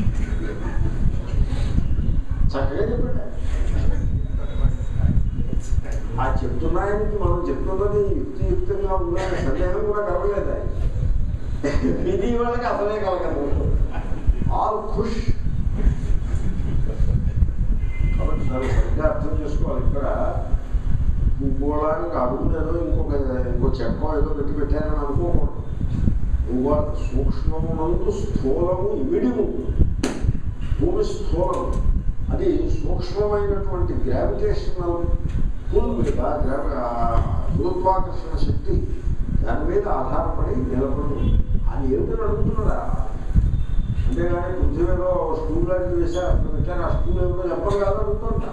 చక్కగా చెప్పాడు ఆయన. ఆ చెప్తున్నాయని మనం చెప్తున్నది యుక్తియుక్తంగా ఉందని సందేహం కూడా కలగలేదు ఆయన. ఇది వాళ్ళకి అసలే కలగదు ఆల్ ఖుష్ కాబట్టి దాన్ని సరిగ్గా అర్థం చేసుకోవాలి ఇక్కడ భూగోళానికి అడుగునేదో ఇంకొక ఇంకో చెక్క ఏదో పెట్టి పెట్టారని అనుకోకూడదు భూగోళ సూక్ష్మమునందు స్థూలము ఇమిడి ఉంటుంది భూమి స్థూలం అది సూక్ష్మమైనటువంటి గ్రావిటేషనల్ పుల్ మీద గ్రావి ఆ గురుత్వాకర్షణ శక్తి దాని మీద ఆధారపడి నిలబడి ఉంది. అది ఏమిటని అడుగుతున్నారా అంతేగాని పృథ్వీలో స్కూల్ లాంటివి వేశారు అక్కడ పెట్టారు ఆ స్కూల్ ఏమిటో చెప్పరు కాదు అడుగుతుంటా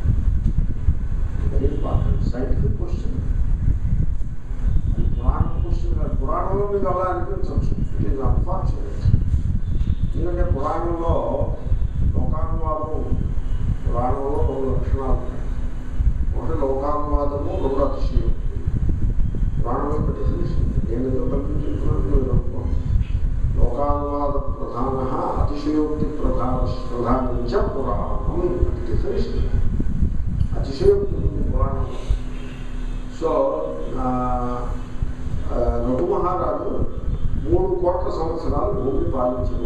వెరీ ఇంపార్టెంట్ సైంటిఫిక్ క్వశ్చన్ పురాణ క్వశ్చన్ కాదు పురాణంలో మీకు అలా అనిపించవచ్చు ఇట్ ఈస్ అన్ఫార్చునేట్ ఎందుకంటే పురాణంలో లోకానువాదము పురాణంలో రెండు లక్షణాలు ఉన్నాయి ఒకటి లోకానువాదము రెండు అతిశయం పురాణం యొక్క డెఫినేషన్ నేను ఏదో కల్పించుకున్నాను మీరు అనుకోండి లోకానువాద ప్రధాన అతిశయోక్తి ప్రధాన ప్రధానించ పురాణం డెఫినేషన్ అతిశయోక్తి ఉంది పురాణం సో ఆ, ఆ, రఘు మహారాజు మూడు కోట్ల సంవత్సరాలు భూమి పాలించడం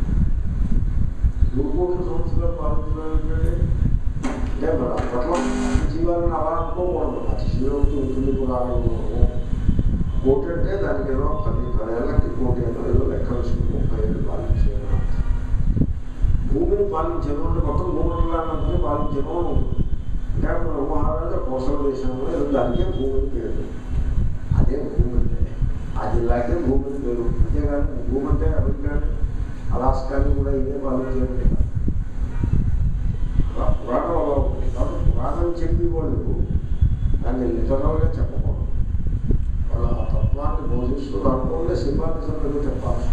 మూడు కోట్ల సంవత్సరాలు పాలించడం ఏంటంటే అంటే మరి అప్పట్లో జీవాలను అలా అనుకోకూడదు అతిశయోక్తి ఉంటుంది పురాణంలో కోటి అంటే దానికి ఏదో పది పదేళ్ళకి కోటి ఏదో ఏదో లెక్క వేసుకుని ముప్పై ఏళ్ళు పాలించాను భూమిని పాలించాను అంటే మొత్తం భూమండలాన్ని పాలించాను అని ఉంటుంది. అంటే అప్పుడు మహారాజా కోసల దేశంలో ఏదో దానికే భూమిని పేరు అదే భూమి అంటే ఆ జిల్లాకే భూమిని పేరు అంతేగాని భూమి అంటే అమెరికా అలాస్కాని కూడా ఇదే పాలించారు కదా. పురా- పురాణంలో ఉంది. కాబట్టి పురాణం చెప్పి వాళ్ళు దాన్ని లిటరల్గా చెప్పకూడదు వాళ్ళ ఆ తత్వాన్ని బోధిస్తూ దాంట్లో సింబాలిజం ఏదో చెప్పాల్సి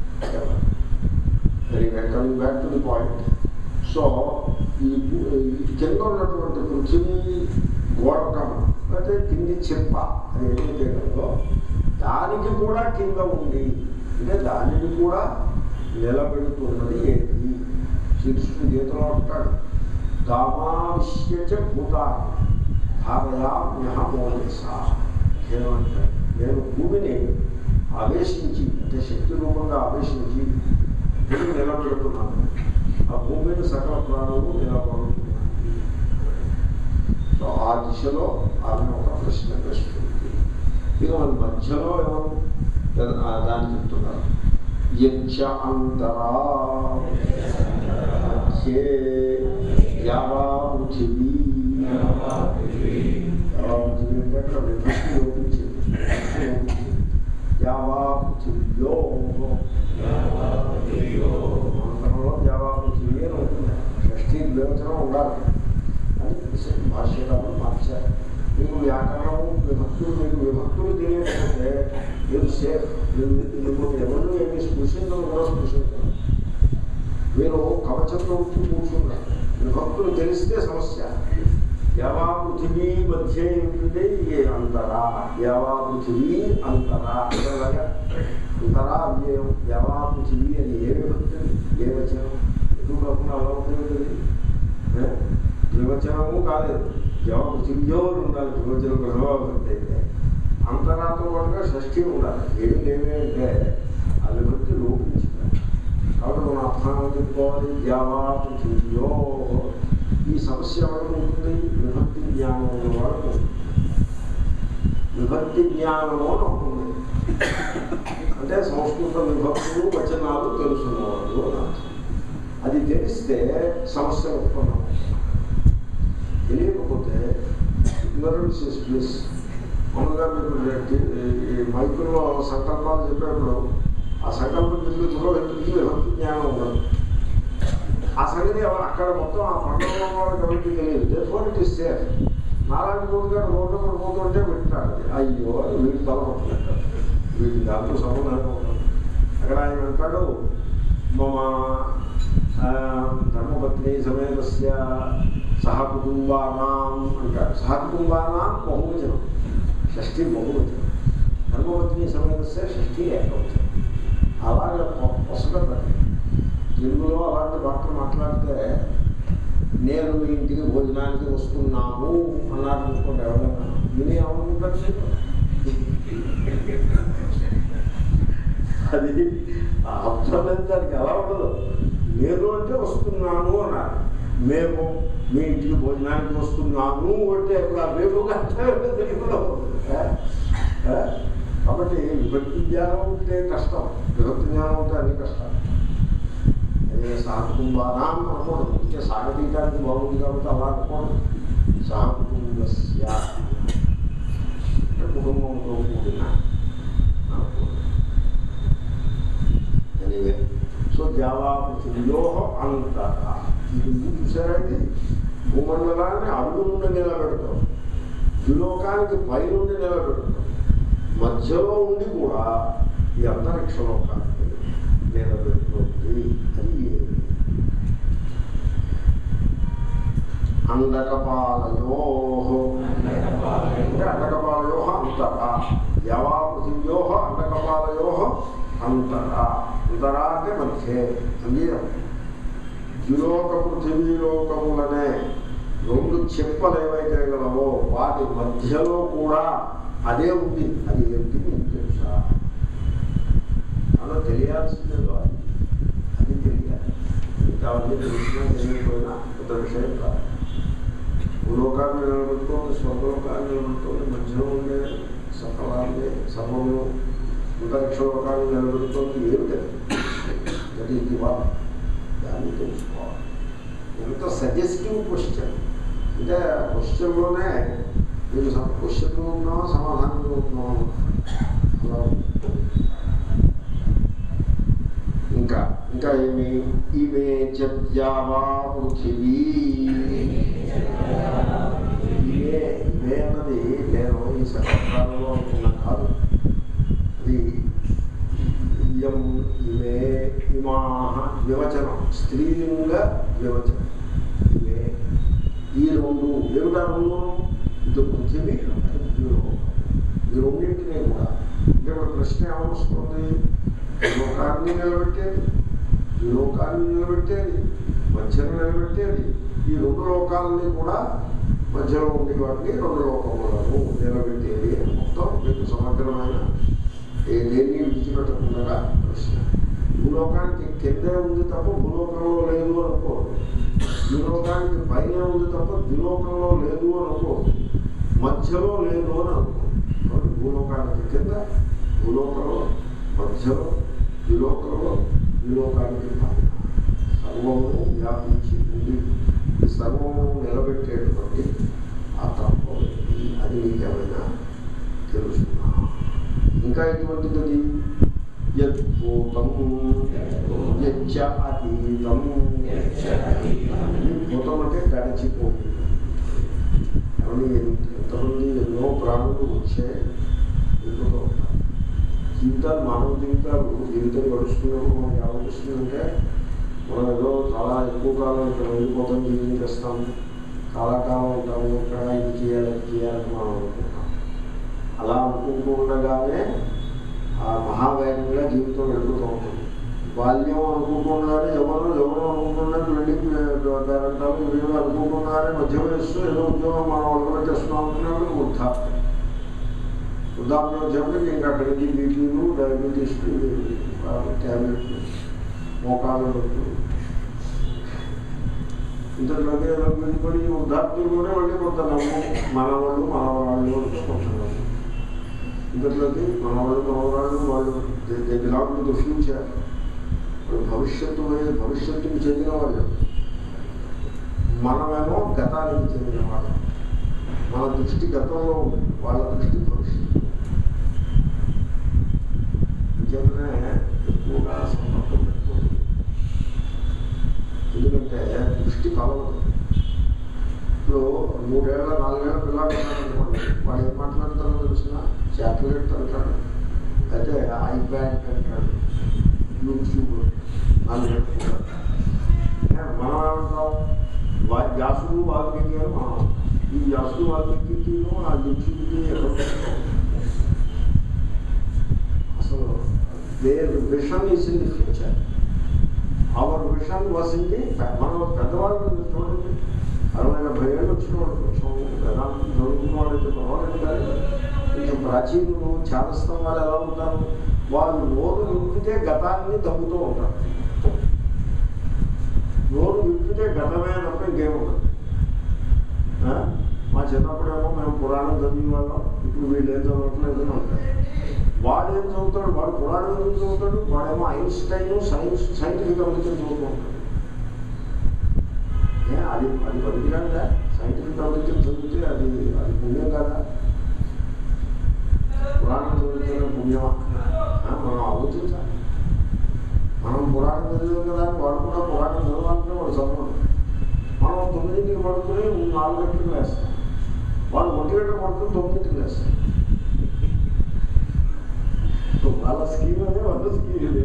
very coming back to the point so ఈ భూ- ఈ కింద ఉన్నటువంటి పృథివీ గోడకం అంటే కింది చెప్ప అది ఏదైతే కదో దానికి కూడా కింద ఉంది అంటే దానిని కూడా నిలబెడుతున్నది ఏది శ్రీకృష్ణుడు గీతలో అంటాడు దామావిష్యచ భూతాన్ని ధారయామ్యహ మోదస ఏమంటాడు నేను భూమిని ఆవేశించి అంటే శక్తి రూపంగా ఆవేశించి భూమిని నిలబెడుతున్నాను ఆ భూమిని సకల ప్రాణులు నిలబడుతున్నాను సో ఆ దిశలో ఆమె ఒక ప్రశ్న వేస్తుంది ఇక మన మధ్యలో ఏమో ఆ దాన్ని చెప్తున్నారు యక్ష అంతరా మధ్యే యావా పృథివీ యావా పృథివీ అంటే అక్కడ విభక్తి లోపించింది యావా పృథివ్యో మంత్రంలో యావా పృథివీ అని ఉంటుంది షష్ఠీ వివేచనం ఉండాలి అని భాష్యకారులు మార్చారు మీకు వ్యాకరణము విభక్తులు మీకు విభక్తులు తెలియకపోతే మీరు సేఫ్ మీరు ఎవరు ఏమి స్పృశించడం కూడా స్పృశించారు మీరు కవచంలో ఉంచి కూర్చున్నారు విభక్తులు తెలిస్తే సమస్య యావా పృథివీ మధ్య ఏంటంటే ఈ అంతరా యావా పృథివీ అంతరా అలాగా అంతరా అవ్యయం యావా పృథివీ అని ఏ విభక్తి ఏ వచనం ఎదురు కాకుండా అలా ఉంటుంది ఏ? ద్వివచనము కాలేదు జవ పృథివ్యో అని ఉండాలి ద్వివచనం ప్రథమాభక్తి అయితే అంతరాతో పాటుగా షష్ఠి ఉండాలి ఏమి లేవే అంటే ఆ విభక్తి లోపు సమాధానం చెప్పుకోవాలి ద్యావా పృథివ్యో ఈ సమస్య ఎవరికి ఉంటుంది విభక్తి జ్ఞానం ఉన్న వాళ్ళకు ఉంటుంది. విభక్తి జ్ఞానము అని ఉంటుంది అంటే సంస్కృత విభక్తులు వచనాలు తెలుసున్నవాళ్ళు అని అర్థం అది తెలిస్తే సమస్య ఉత్పన్నం తెలియకపోతే ignorance is bliss మామూలుగా మీకు ఈ- ఈ మైకులో సంకల్పాలు చెప్పేప్పుడు ఆ సంకల్పం బిందులో ఎందుకు విభక్తి జ్ఞానం ఉండదు ఆ సంగతి ఎవరు అక్కడ మొత్తం ఆ పట్టణంలో వాళ్ళకి ఎవరికి తెలియదు therefore it is safe Narayana Goud garu road మీద పోతుంటే వింటాడు అయ్యో అని వీడు తలపడుతుంటాడు వీడి దాంట్లో సంబంధం ఉండదు అక్కడ ఆయన అంటాడు మమ ఆ, ధర్మపత్ని సమేతస్య సహ కుటుంబానాం అంటాడు సహ కుటుంబానాం బహువచనం షష్ఠి బహువచనం ధర్మపత్ని సమేతస్య షష్ఠి ఏకవచనం అలాగే పుస్తకం తెలుగులో అలాంటి మాటలు మాట్లాడితే నేను మీ ఇంటికి భోజనానికి వస్తున్నాము అన్నారు అనుకోండి ఎవరైనా విని ఏమనుకుంటారు అది ఆ అర్థం లేదు దానికి ఎలా ఉండదు నేను అంటే వస్తున్నాను అన్నారు మేము మీ ఇంటికి భోజనానికి వస్తున్నాము అంటే ఇప్పుడు ఆ మేము తెలుగులో ఏ? ఏ? కాబట్టి విభక్తి జ్ఞానం ఉంటే కష్టం విభక్తి జ్ఞానం ఉంటే అన్ని కష్టం అదే సహకుటుంబానాం అనకూడదు ఉంటే సాగతీయడానికి బాగుంది కాబట్టి అలా అనకూడదు సహకుటుంబస్య అంటే కుటుంబంతో కూడిన అనకూడదు ఎనీవే సో జావా పృథివ్యో అంతర ఇది ముందు చూసారండి భూమండలాన్ని అడుగు నుండి నిలబెడతాం ద్విలోకానికి పై నుండి నిలబెడతాం మధ్యలో ఉండి కూడా ఈ అంతరిక్ష లోకానికి నిలబెడుతుంది అది ఏమి? అండకపాలయో అంటే అండకపాలయో అంతర యవా పృథివ్యో అండకపాలయో అంతర అంతర అంటే మధ్యే అంగీరం ద్విలోక పృథివీలోకములనే రెండు చెప్పలు ఏవైతే గలవో వాటి మధ్యలో కూడా అదే ఉంది అది ఏమిటి మీకు తెలుసా అలా తెలియాల్సిందేదో అది అది తెలియాలి కాబట్టి తెలిసినా తెలియకపోయినా పెద్ద విషయం కాదు భూలోకాన్ని నిలబెట్టుకోండి స్వర్గలోకాన్ని నిలబెట్టుకోండి మధ్యలో ఉండే సఫలాన్ని సర్వము అంతరిక్ష లోకాన్ని నిలబెట్టుకోండి ఏమిటి అది ఇది వాళ్ళు దాన్ని తెలుసుకోవాలి ఎంత సజెస్టివ్ క్వశ్చన్ అంటే క్వశ్చన్లోనే మీరు క్వశ్చన్లో ఉన్నామా సమాధానంలో ఉన్నామా అలా ఉంటుంది. ఇంకా ఇంకా ఏమి ఇమే చద్యావా పృథివీ ఇవే ఇవే అన్నది నేను ఈ సంవత్సరాలలో అనుకున్న కాదు అది ఇయం ఇవే ఇమా వివచనం స్త్రీలింగ వివచనం ఇవే ఈ రెండు ఏమిటా రెండు ఇది పృథివీ ఇది లోకం. ఈ రెండింటినీ కూడా అంటే ఇప్పుడు ప్రశ్న ఏమొస్తుంది లోకాన్ని నిలబెట్టేది ఈ లోకాన్ని నిలబెట్టేది మధ్యలో నిలబెట్టేది ఈ రెండు లోకాలని కూడా మధ్యలో ఉండే వాటిని రెండు లోకములను నిలబెట్టేది అని మొత్తం మీకు సమగ్రమైన ఏ దేన్ని విడిచిపెట్టకుండా ప్రశ్న భూలోకానికి కిందే ఉంది తప్ప భూలోకంలో లేదు అనుకోదు భూలోకానికి పైన ఉంది తప్ప ద్విలోకంలో లేదు అనుకోదు మధ్యలో లేదు అని అనుకోదు కాబట్టి భూలోకానికి కింద భూలోకంలో మధ్యలో ద్విలోకంలో ద్విలోకానికి పైన సర్వము వ్యాపించి ఉంది ఈ సర్వము నిలబెట్టేటువంటి ఆ తత్వం ఏది? అది నీకేమైనా తెలుసుకున్నా ఇంకా ఎటువంటిది అది యద్భూతం యచ్చ అతీతం ఈ భూతం అంటే గడిచిపోయింది ఏమండి ఎంతమంది ఎన్నో ప్రాణులు వచ్చే వెళ్ళిపోతూ ఉంటారు జీవితాలు మానవ జీవితాలు జీవితం గడుస్తున్నప్పుడు మనకి ఏమనిపిస్తుందంటే మనం ఏదో చాలా ఎక్కువ కాలం ఇక్కడ వెళ్ళిపోతాం జీవితం చాలా కాలం ఉంటాము ఇక్కడ ఇది చేయాలి అది చేయాలని మనం అనుకుంటాం అలా అనుకుంటూ ఉండగానే ఆ మహావేగంగా జీవితం వెళ్ళిపోతూ ఉంటుంది బాల్యం అనుకుంటున్నారే ఎవరు ఎవరు అనుకుంటున్నారు బిల్డింగ్ అంటారు వీళ్ళు అనుకుంటున్నారే మధ్య వయస్సు ఏదో ఉద్యోగం మనం వాళ్ళకి చేస్తున్నాం అనుకున్నప్పుడు వృద్ధాప్యం వృద్ధాప్యం వచ్చేప్పటికి ఇంకా అక్కడికి బీపీలు డయాబెటీస్ ట్యాబ్లెట్లు మోకాలు నొప్పులు ఇంతలోకి ఏదో వెళ్ళిపోయి వృద్ధాప్తులు కూడా మళ్ళీ కొంత నమ్ము మనవాళ్ళు మనవాళ్ళు అనుకుంటున్నాము ఇంతలోకి మనవాళ్ళు మనవాళ్ళు వాళ్ళు they belong to the future వాళ్ళు భవిష్యత్తు వైపు భవిష్యత్తుకు చెందిన వాళ్ళు మనమేమో గతానికి చెందిన వాళ్ళు మన దృష్టి గతంలో ఉంది వాళ్ళ దృష్టి భవిష్యత్తు నిజంగానే ఎక్కువగా సంపర్కం పెట్టుకోండి ఎందుకంటే దృష్టి కలవదు ఇప్పుడు మూడేళ్ల నాలుగేళ్ల పిల్లలు ఉన్నారనుకోండి వాడు ఏం మాట్లాడతారో తెలిసిన చాక్లెట్ అంటాడు అయితే ఐప్యాడ్ అంటాడు యూట్యూబ్ నాలుగేళ్ళ పిల్లలు మనం ఏమంటాం వా వ్యాసుడు వాల్మీకి అని మనం ఈ వ్యాసుడు వాల్మీకి ఆ యూట్యూబ్కి ఎక్కడ అసలు their vision is in the future our vision was in the మనం పెద్దవాళ్ళు మీరు చూడండి అరవై డెబ్బై ఏళ్ళు వచ్చిన వాళ్ళు కొంచెం వేదాంతం చదువుకున్న వాళ్ళైతే పర్వాలేదు కానీ కొంచెం ప్రాచీనులు ఛాదస్థం వాళ్ళు ఎలా ఉంటారు వాళ్ళు నోరు విప్పితే గతాన్ని తగ్గుతూ ఉంటారు నోరు విప్పితే గతమే తప్ప ఇంకేం ఉండదు ఆ? మా చిన్నప్పుడేమో మేము పురాణం చదివి వాళ్ళం ఇప్పుడు వీళ్ళు ఏం చదవట్లేదు అని అంటారు వాడు ఏం చదువుతాడు వాడు పురాణం ఎందుకు చదువుతాడు వాడేమో ఐన్స్టైన్ సైన్స్ సైంటిఫిక్ అమెరికన్ చదువుతూ ఉంటాడు ఏ అది అది పనికిరాదా సైంటిఫిక్ అమెరికన్ చదివితే అది అది పుణ్యం కదా పురాణం చదివితేనే పుణ్యమా ఆ, మనం ఆలోచించాలి మనం పురాణం చదివాం కదా అని వాడు కూడా పురాణం చదవాలంటే వాడు చదవడు మనం తొమ్మిదింటికి పడుకుని నాలుగు గంటలకు వేస్తాం వాడు ఒంటి గంట పడుకుని తొమ్మిదింటికి వేస్తాం వాళ్ళ స్కీమ్ అదే వాళ్ళ స్కీమ్ ఇదే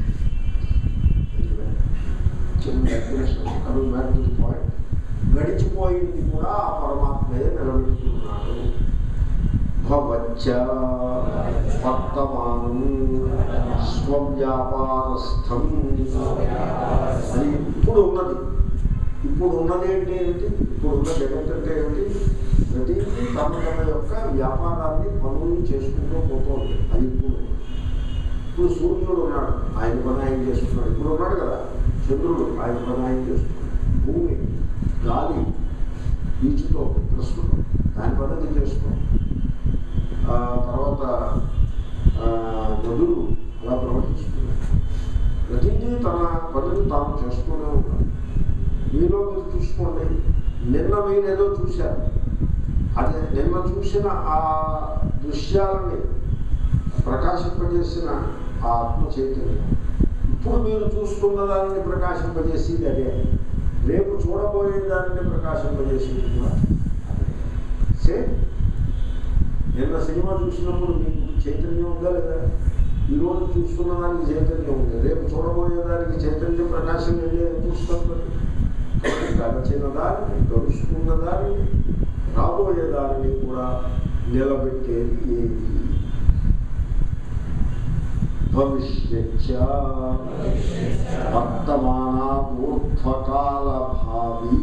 చిన్న definition coming back to the point గడిచిపోయింది కూడా ఆ పరమాత్మే నిలబెట్టుకున్నాడు భవచ్చ వర్తమానం స్వవ్యాపారస్థం అది ఇప్పుడు ఉన్నది ఇప్పుడు ఉన్నది అంటే ఏమిటి ఇప్పుడు ఉన్న జగత్ అంటే ఏమిటి ప్రతిదీ తమ తమ యొక్క వ్యాపారాన్ని పనులు చేసుకుంటూ పోతుంది అది ఇప్పుడు ఇప్పుడు సూర్యుడు ఉన్నాడు ఆయన పని ఆయన చేస్తున్నాడు ఇప్పుడు ఉన్నాడు కదా చంద్రుడు ఆయన పని ఆయన చేస్తున్నాడు భూమి గాలి వీచుతో ప్రస్తుతం దాని పద్ధతి చేస్తున్నాం ఆ తర్వాత ఆ, నదులు అలా ప్రవర్తిస్తున్నాయి ప్రతిదీ తన పనులు తాను చేస్తూనే ఉంటాడు మీలో మీరు చూసుకోండి నిన్న మీరు ఏదో చూశారు అదే నిన్న చూసిన ఆ దృశ్యాలని ప్రకాశింపజేసిన ఆ ఆత్మ చైతన్యం ఇప్పుడు మీరు చూస్తున్న దానిని ప్రకాశింపజేసేది అదే రేపు చూడబోయే దానిని ప్రకాశింపజేసేది కూడా అదే సేమ్ నిన్న సినిమా చూసినప్పుడు మీకు చైతన్యం ఉందా లేదా ఈరోజు చూస్తున్న దానికి చైతన్యం ఉంది రేపు చూడబోయే దానికి చైతన్యం ప్రకాశం వెళ్ళే చూస్తాం మరి. కాబట్టి గడచిన దానిని గడుస్తున్న దానిని రాబోయే దానిని కూడా నిలబెట్టేది ఏది భవిష్యచ్చ వర్తమాన ఊర్ధ్వకాల భావి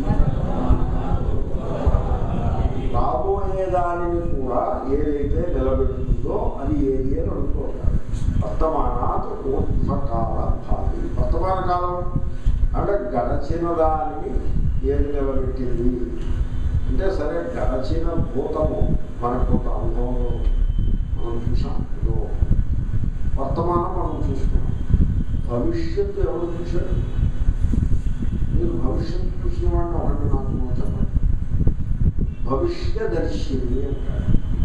రాబోయే దానిని కూడా ఏదైతే నిలబెడుతుందో అది ఏది అని అనుకుంటారు వర్తమానాత్ ఊర్ధ్వకాల భావి వర్తమాన కాలం అంటే గడచిన దానిని ఏది నిలబెట్టింది అంటే సరే గడచిన భూతము మనకు ఒక అనుభవంలో మనం చూసాం ఏదో వర్తమానం మనం చూసుకున్నాం భవిష్యత్తు ఎవరు చూశారు మీరు భవిష్యత్తు చూసిన వాడిని ఒకటి నాకు చెప్పండి భవిష్యదర్శిని అంటారు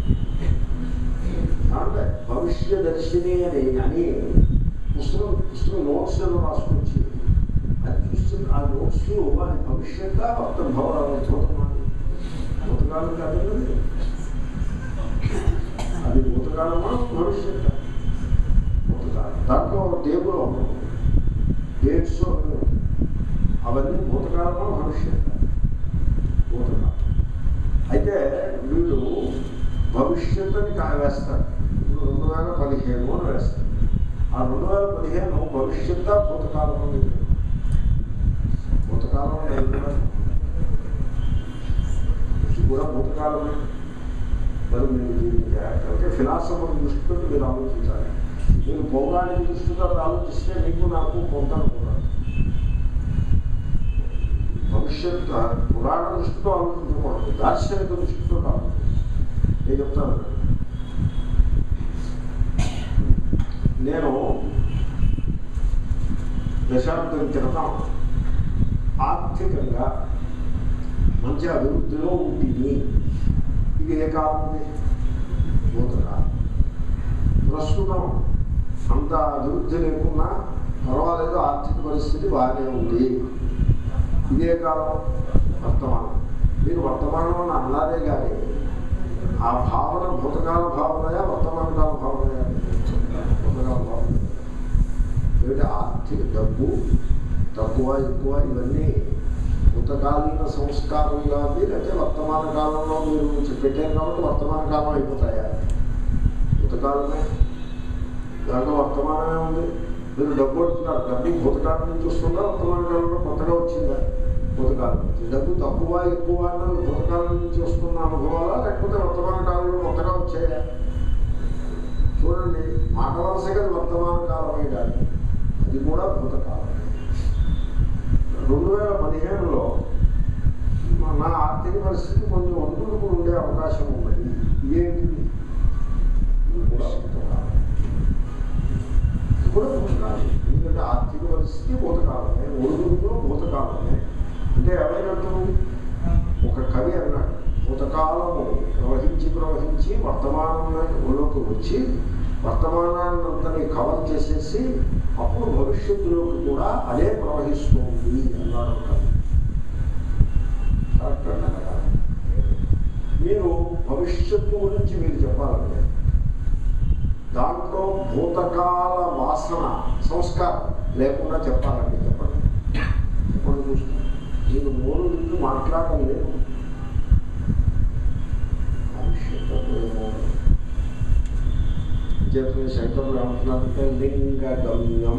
అంటే భవిష్యదర్శిని అని అని పుస్తకం పుస్తకం నోట్స్ ఏదో రాసుకొచ్చి అది చూస్తున్న ఆ నోట్స్ అది భవిష్యత్ వర్త భవ భూతమానం భూతకాలం కాదండి అది భూతకాలమా భవిష్యత్ భూతకాలం దాంట్లో టేబుల్ ఉంటుంది డేట్స్ అన్నీ ఉంటాయి. అవన్నీ భూతకాలమా భవిష్యత్ భూతకాలం అయితే వీళ్ళు భవిష్యత్తుని కా- వేస్తారు ఇప్పుడు రెండు వేల పదిహేను అని వేస్తారు ఆ రెండు వేల పదిహేను భవిష్యత్ భూతకాలం అని చెప్పారు. భూతకాలం అనేది కూడా ఇది కూడా భూతకాలమే మరి మీరు దీన్ని జాగ్రత్త- అంటే ఫిలాసఫర్ దృష్టితో మీరు ఆలోచించాలి మీరు పౌరాణిక దృష్టితో ఆలోచిస్తే మీకు నాకు డబ్బు కొంత అనుకున్నాడు భవిష్యత్ పురాణ దృష్టితో ఆలోచించకూడదు దార్శనిక దృష్టితో కాదు నేను చెప్తాను నేను దశాబ్దం క్రితం ఆర్థికంగా మంచి అభివృద్ధిలో ఉంటుంది ఇది ఏ కాలం ఉంది నూతన ప్రస్తుతం అంత అభివృద్ధి లేకున్నా పర్వాలేదు ఆర్థిక పరిస్థితి బాగానే ఉంది ఇదే కాలం వర్తమానం మీరు వర్తమానం అని అన్నారే కానీ ఆ భావన భూతకాల భావనయా వర్తమాన కాల భావనయా భూతకాల భావన ఏమిటి ఆర్థిక డబ్బు తక్కువ ఎక్కువ ఇవన్నీ భూతకాలీన సంస్కారంగా ఉంది లేకపోతే వర్తమాన కాలంలో మీరు పెట్టారు కాబట్టి వర్తమాన కాలం అయిపోతాయా భూతకాలమే దాంట్లో వర్తమానమే ఉంది మీరు డబ్బు కొడుతున్నారు డబ్బు భూతకాలం నుంచి వస్తుందా వర్తమాన కాలంలో కొత్తగా వచ్చిందా భూతకాలం నుంచి డబ్బు తక్కువ ఎక్కువ అన్నది భూతకాలం నుంచి వస్తున్న అనుభవాలా లేకపోతే వర్తమాన కాలంలో కొత్తగా వచ్చాయా చూడండి మాట వలసగా వర్తమాన కాలమే కానీ అది కూడా భూతకాలం రెండు వేల పదిహేనులో నా ఆర్థిక పరిస్థితి కొంచెం ఒందులకు ఉండే అవకాశం ఉన్నది ఇదేంటిది ఇది కూడా భూతకాలం ఇది కూడా భూతకాలం ఎందుకంటే ఆర్థిక పరిస్థితి భూతకాలమే ఒడుగులో భూతకాలమే అంటే ఏమైనట్టు ఒక కవి అన్నాడు భూతకాలము ప్రవహించి ప్రవహించి వర్తమానంలోకి వచ్చి వర్తమానాన్నంతని కవర్ చేసేసి అప్పుడు భవిష్యత్తులోకి కూడా అదే ప్రవహిస్తుంది అన్నాడు ఒక కవి కరెక్ట్ అన్నాడు కదా మీరు భవిష్యత్తు గురించి మీరు చెప్పాలంటే దాంట్లో భూతకాల వాసన సంస్కారం లేకుండా చెప్పాలండి చెప్పండి చెప్పండి చూసుకోండి నేను మూడు నుంచి మాట్లాడడం లేదు భవిష్యత్తు ఏమో చేతులు శంకరులు ఏమంటున్నారంటే లింగగమ్యం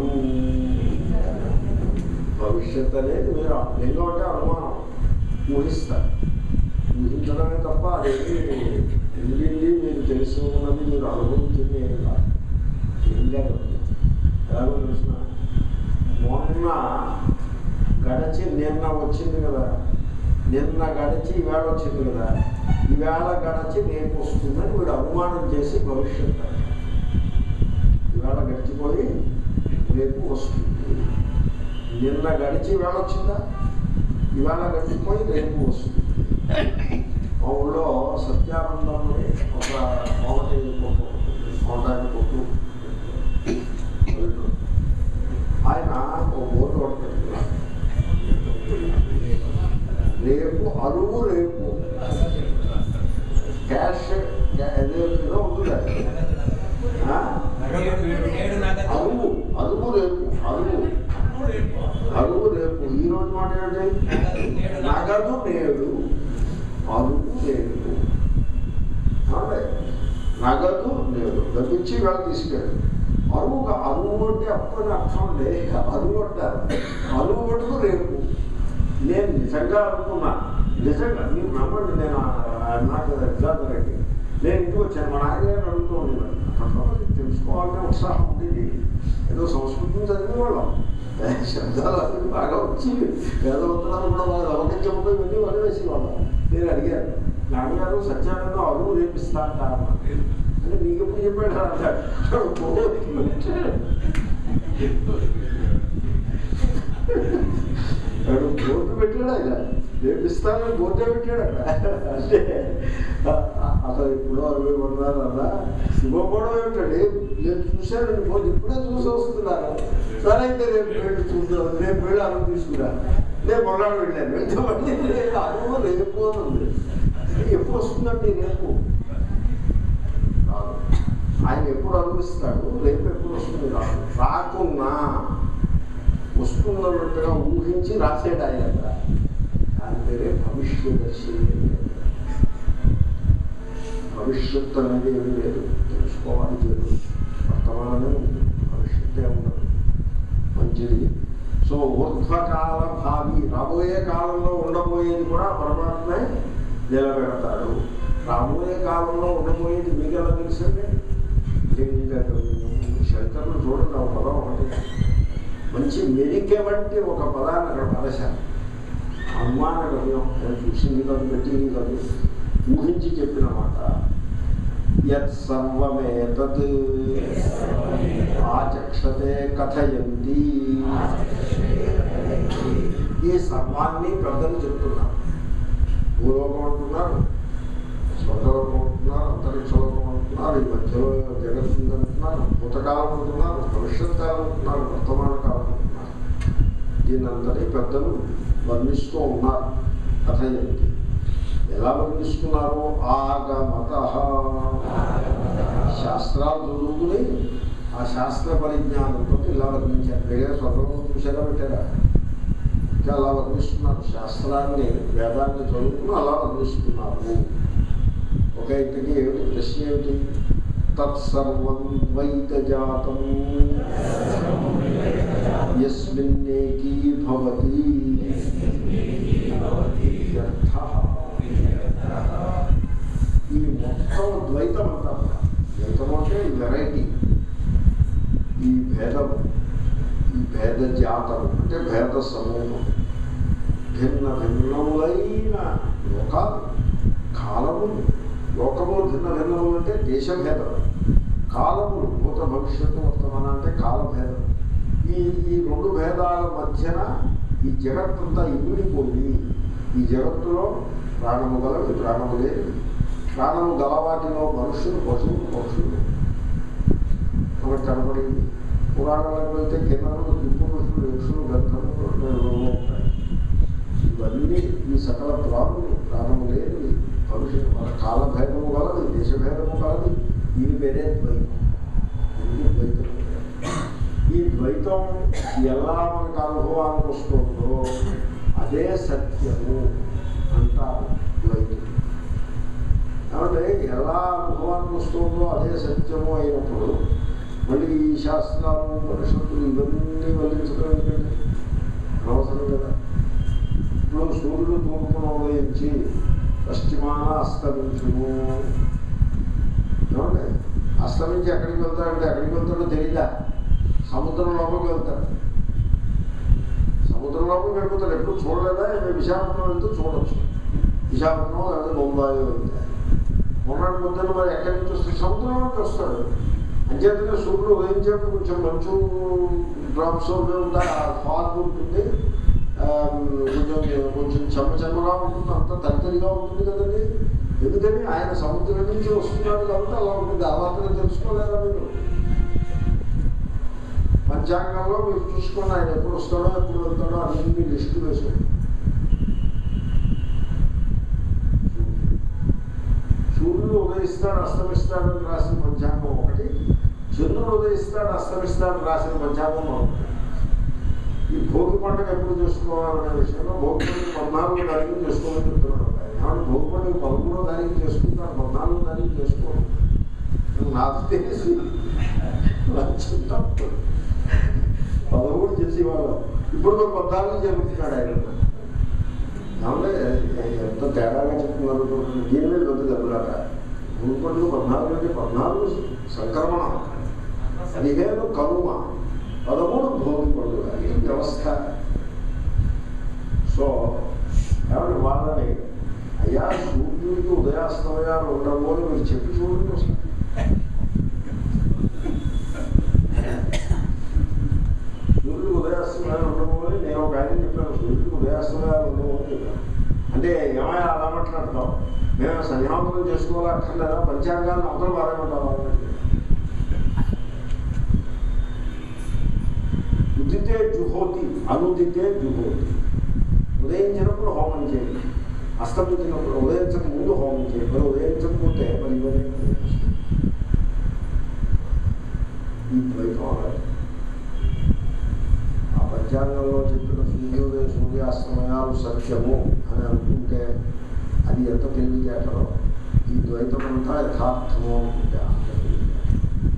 భవిష్యత్ అనేది మీరు లింగం అంటే అనుమానం ఊహిస్తారు ఊహించడమే తప్ప అదేమి వెళ్ళింది మీరు తెలుసు ఉన్నది మీరు అనుభవించింది ఏం కాదు లింగగమ్యం ఎలాగో తెలిసిన మొన్న గడచి నిన్న వచ్చింది కదా నిన్న గడిచి ఈవేళ వచ్చింది కదా ఈవేళ గడచి రేపు వస్తుందని వీడు అనుమానం చేసి భవిష్యత్తు ఈవేళ గడిచిపోయి రేపు వస్తుంది నిన్న గడిచి ఈవేళ వచ్చిందా ఈవేళ గడిచిపోయి రేపు వస్తుంది మా ఊళ్ళో సత్యానందం అని ఒక కోమటి కొట్టు కోటాని కొట్టు ఆయన ఒక బోర్డు ఒకటి పెట్టుకున్నారు రేపు అరువు రేపు క్యాష్ ఏదో ఏదో ఉంటుంది అది. ఆ? అరువు అరువు రేపు అరువు అరువు రేపు ఈ రోజు మాట ఏంటి నగదు నేడు అరువు రేపు ఏమండి? నగదు నేడు డబ్బిచ్చి వేళ తీసుకెళ్ళి అరువు అరువు అంటే అప్పుడు అర్థం ఉండే అరువు అంటారు అరువు పట్టుకు రేపు నేను నిజంగా అనుకున్నా నిజంగా మీరు నమ్మండి నేను నాకు ఎగ్జాజరేటింగ్ నేను ఇంటికి వచ్చాను మా నాన్నగారు అడుగుతూ ఉండేవాడు అప్పట్లో అది తెలుసుకోవాలనే ఉత్సాహం ఉండేది ఏదో సంస్కృతం చదివే వాళ్ళం శబ్దాలు అవి బాగా వచ్చి వేదవంతనాలు కూడా బాగా అవగించకపోయి వెళ్ళి వదిలి వేసేవాళ్ళం నేను అడిగాను నాన్నగారు సత్యానందం అరువు రేపిస్తా అంటారు అంటే నీకు ఎప్పుడు చెప్పాడు అంటాడు వాడు బోర్డు పెట్టాడు ఆయన రేపిస్తానని బోర్డే పెట్టాడు అక్కడ అంటే అసలు ఇప్పుడు అరవై ఉన్నారు అలా శుభపడం ఏమిటండి నేను చూశాను బోర్డు ఇప్పుడే చూసి వస్తున్నాను సరే అయితే రేపు వెళ్ళి చూద్దాం రేపు వెళ్ళి అరువు తీసుకున్నాను నేను మొన్నాడు వెళ్ళాను వెళ్తే మళ్ళీ రేపు అరువు రేపు అని ఉంది ఎప్పుడు వస్తుందండి రేపు రాదు ఆయన ఎప్పుడు అనుభవిస్తాడు రేపు ఎప్పుడు వస్తుంది రాదు రాకున్నా వస్తున్నట్టుగా ఊహించి రాసేడు ఆయన దాని పేరే భవిష్యదర్శి భవిష్యత్తు అనేది ఏమీ లేదు తెలుసుకోవాలి లేదు వర్తమానమే ఉంది భవిష్యత్తే ఉండదు మంచిది సో ఊర్ధ్వకాల భావి రాబోయే కాలంలో ఉండబోయేది కూడా పరమాత్మే నిలబెడతాడు రాబోయే కాలంలో ఉండబోయేది మీకు ఎలా తెలుసండి శంకరులు చూడండి ఆ పదం ఒకటి మంచి మెరికే వంటి ఒక పదాన్ని అక్కడ పడేశారు అనుమాన గమ్యం నేను చూసింది కాదు పెట్టింది కాదు ఊహించి చెప్పిన మాట యత్ సర్వమేతత్ ఆచక్షతే కథయంతి ఈ సర్వాన్ని పెద్దలు చెప్తున్నారు భూలోకం అంటున్నారు స్వర్గలోకం అంటున్నారు అంతరిక్షలోకం అంటున్నారు ఈ మధ్యలో జగత్తుంది అంటున్నారు భూతకాలం అంటున్నారు భవిష్యత్ కాలం అంటున్నారు వర్తమాన కాలం అంటున్నారు దీనందరి పెద్దలు వర్ణిస్తూ ఉన్నారు కథ ఏంటి ఎలా వర్ణిస్తున్నారు ఆగమత శాస్త్రాలు చదువుకుని ఆ శాస్త్ర పరిజ్ఞానంతో ఇలా వర్ణించారు వేరే స్వర్గం చూసారా పెట్టారా ఇంకా అలా వర్ణిస్తున్నారు శాస్త్రాన్ని వేదాన్ని చదువుకుని అలా వర్ణిస్తున్నారు ఒక ఇంటికి ఏమిటి ప్రశ్న ఏమిటి తత్సర్వం ద్వైతజాతం యస్మిన్నేకీ భవతి వ్యర్థః. ఈ మొత్తం ద్వైతం అంటారు ద్వైతం అంటే వెరైటీ ఈ భేదం ఈ భేద జాతం అంటే భేద సమూహం భిన్న భిన్నములైన లోకాలు కాలములు లోకములు భిన్న భిన్నములు అంటే దేశభేదం కాలములు భూత భవిష్యత్తు వర్తమానం అంటే కాలభేదం ఈ ఈ రెండు భేదాల మధ్యన ఈ జగత్తంతా ఇమిడిపోయి ఈ జగత్తులో ప్రాణము గలవి ప్రాణము లేని ప్రాణము గలవాటిలో మనుషులు పశువులు పక్షులు మనకు కనపడింది పురాణాలకు వెళ్తే కిరణాలు దిక్కుపురుషులు యక్షులు గంధములు ఉంటాయి ఇవన్నీ ఈ సకల ప్రాణులు ప్రాణము లేనివి భవిష్యత్తు మన కాలభేదము గలది దేశభేదము గలది దీని పేరే ద్వైతం ఇది ద్వైతం ఈ ద్వైతం ఎలా మనకు అనుభవానికి వస్తుందో అదే సత్యము అంటారు ద్వైతం కాబట్టి ఎలా అనుభవానికి వస్తుందో అదే సత్యము అయినప్పుడు మళ్ళీ ఈ శాస్త్రాలు పరిషత్తులు ఇవన్నీ వల్లించడం ఎందుకంటే అనవసరం కదా ఇప్పుడు సూర్యుడు తూర్పున ఉదయించి పశ్చిమాన అస్తమించుము ఏమండి అస్తమించి ఎక్కడికి వెళ్తాడంటే ఎక్కడికి వెళ్తాడో తెలీదా సముద్రం లోపలికి వెళ్తాడు సముద్రం లోపలికి వెళ్ళిపోతాడు ఎప్పుడు చూడలేదా మేము విశాఖపట్నం వెళ్తే చూడొచ్చు విశాఖపట్నం లేదా బొంబాయి వెళ్తే మొన్నటి పొద్దున్న మరి ఎక్కడి నుంచి వస్తే సముద్రం నుంచి వస్తాడు అంచేతనే సూర్యుడు ఉదయించేప్పుడు కొంచెం మంచు డ్రాప్స్ ఉంటాయి ఆ ఫాగ్ ఉంటుంది ఆ, కొంచెం కొంచెం చెమ్మ చెమ్మగా ఉంటుంది అంత తడితడిగా ఉంటుంది కదండి ఎందుకని ఆయన సముద్రం నుంచి వస్తున్నాడు కాబట్టి అలా ఉంటుంది ఆ మాత్రం తెలుసుకోలేరా మీరు పంచాంగంలో మీరు చూసుకొని ఆయన ఎప్పుడు వస్తాడో ఎప్పుడు వెళ్తాడో అన్ని లిస్టు వేసుకోండి సూర్యుడు ఉదయిస్తాడు అస్తమిస్తాడు అని రాసిన పంచాంగం ఒకటి చంద్రుడు ఉదయిస్తాడు అస్తమిస్తాడు రాసిన పంచాంగం ఒకటి ఈ భోగి పండుగ ఎప్పుడు చేసుకోవాలనే విషయంలో భోగి పండుగ పద్నాలుగో తారీఖు చేసుకోమని చెప్తున్నాడు ఏమన్నా భోగి పండుగ పదమూడో తారీఖు చేసుకుంటారు పద్నాలుగో తారీఖు చేసుకోవడం నాకు తెలిసి లంచం తప్పు పదమూడు చేసేవాళ్ళం ఇప్పుడు ఒక పద్నాలుగు జరుగుతున్నాడు ఆయన ఏమంటే ఎంత తేడాగా చెప్తున్నారు దీని మీద పెద్ద దెబ్బలాట మూడు పండుగ పద్నాలుగు అంటే పద్నాలుగు సంక్రమణం పదిహేను కనుమ పదమూడు భోగి పండుగ ఈ వ్యవస్థ సో కాబట్టి వాళ్ళని అయ్యా సూర్యుడికి ఉదయాస్తమయాలు ఉండవు అని మీరు చెప్పి చూడండి ఒకసారి. సూర్యుడు ఉదయాస్తమయాలు ఉండవు అని నేను ఒక ఆయన చెప్పాను సూర్యుడికి ఉదయాస్తమయాలు ఉండవు అని చెప్పాను అంటే ఏమైనా అలా మాట్లాడతాం మేము సంధ్యావంతనం చేసుకోవాలక్కర్లేదా పంచాంగాన్ని అవతల బాధపడ్డాం ఉదితే జుహోతి అనుదితే జుహోతి ఉదయించినప్పుడు హోమం చేయండి అస్తమించినప్పుడు ఉదయించక ముందు హోమం చేయండి మరి ఉదయించకపోతే మరి ఇవన్నీ ఈ ద్వైతం అలాగే. ఆ పంచాంగంలో చెప్పిన సూర్యోదయ సూర్యాస్తమయాలు సత్యము అని అనుకుంటే అది ఎంత తెలివితేటలో ఈ ద్వైతం అంతా యథార్థము అనుకుంటే అంత తెలివితేట.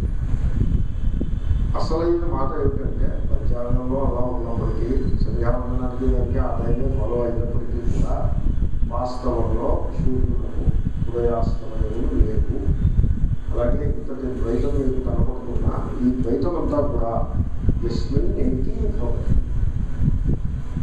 అసలైన మాట ఏమిటంటే పంచాంగంలో అలా ఉన్నప్పటికీ సంధ్యావందనానికి దానికి ఆదాయమే ఫాలో అయినప్పటికీ కూడా వాస్తవంలో సూర్యులకు ఉదయాస్తమయములు లేవు అలాగే ఇంతటి ద్వైతం మీకు కనపడుతున్నా ఈ ద్వైతం అంతా కూడా ఎస్మిన్ ఏకీ భవ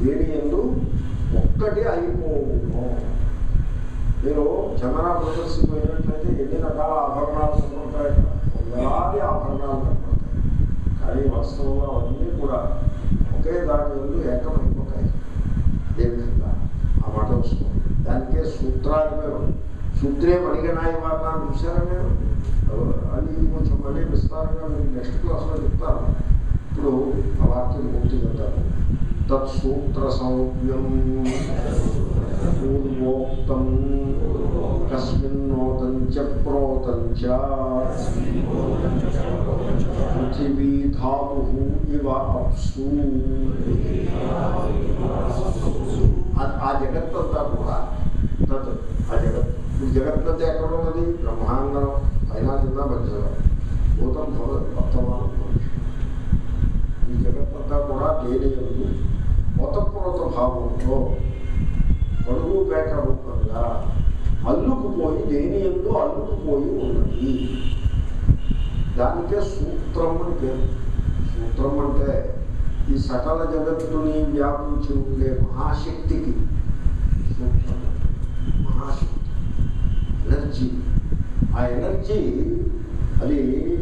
దేని ఎందు ఒక్కటి అయిపోవును మీరు చందన ప్రదర్శన పోయినట్లయితే ఎన్ని రకాల ఆభరణాలు కనపడతాయి వేలాది ఆభరణాలు కనపడతాయి కానీ వాస్తవంగా అవన్నీ కూడా ఒకే దాని ఎందు ఏకమైపోతాయి అదేవిధంగా ఆ మాట వస్తుంది దానికే సూత్రాలు పేరు సూత్రే మణిగణాయి వర్ణాన్ని చూసారా మీరు అది కొంచెం మళ్ళీ విస్తారంగా మీరు నెక్స్ట్ క్లాస్లో చెప్తాను ఇప్పుడు ఆ వాక్యం పూర్తి చెప్తాను తత్సూత్ర సౌవ్యం పూర్వోక్తం కస్మిన్నోతం చ ప్రోతం చ పృథివీ ధాతు ఇవ అప్సు ఆ- ఆ జగత్తంతా కూడా తత్ ఆ జగత్ ఇప్పుడు జగత్తంతా ఎక్కడ ఉన్నది బ్రహ్మాండం అయినా కింద మధ్యలో భూతం భవ వర్తమానం భవిష్యత్. ఈ జగత్తంతా కూడా దేని ఎందు మొతప్రోత భావంతో పొడుగు పేక రూపంగా అల్లుకుపోయి దేని ఎందు అల్లుకుపోయి ఉన్నది దానికే సూత్రం అని పేరు సూత్రం అంటే ఈ సకల జగత్తుని వ్యాపించి ఉండే మహాశక్తికి సూత్రం మహాశక్తి ఎనర్జీ ఆ ఎనర్జీ అది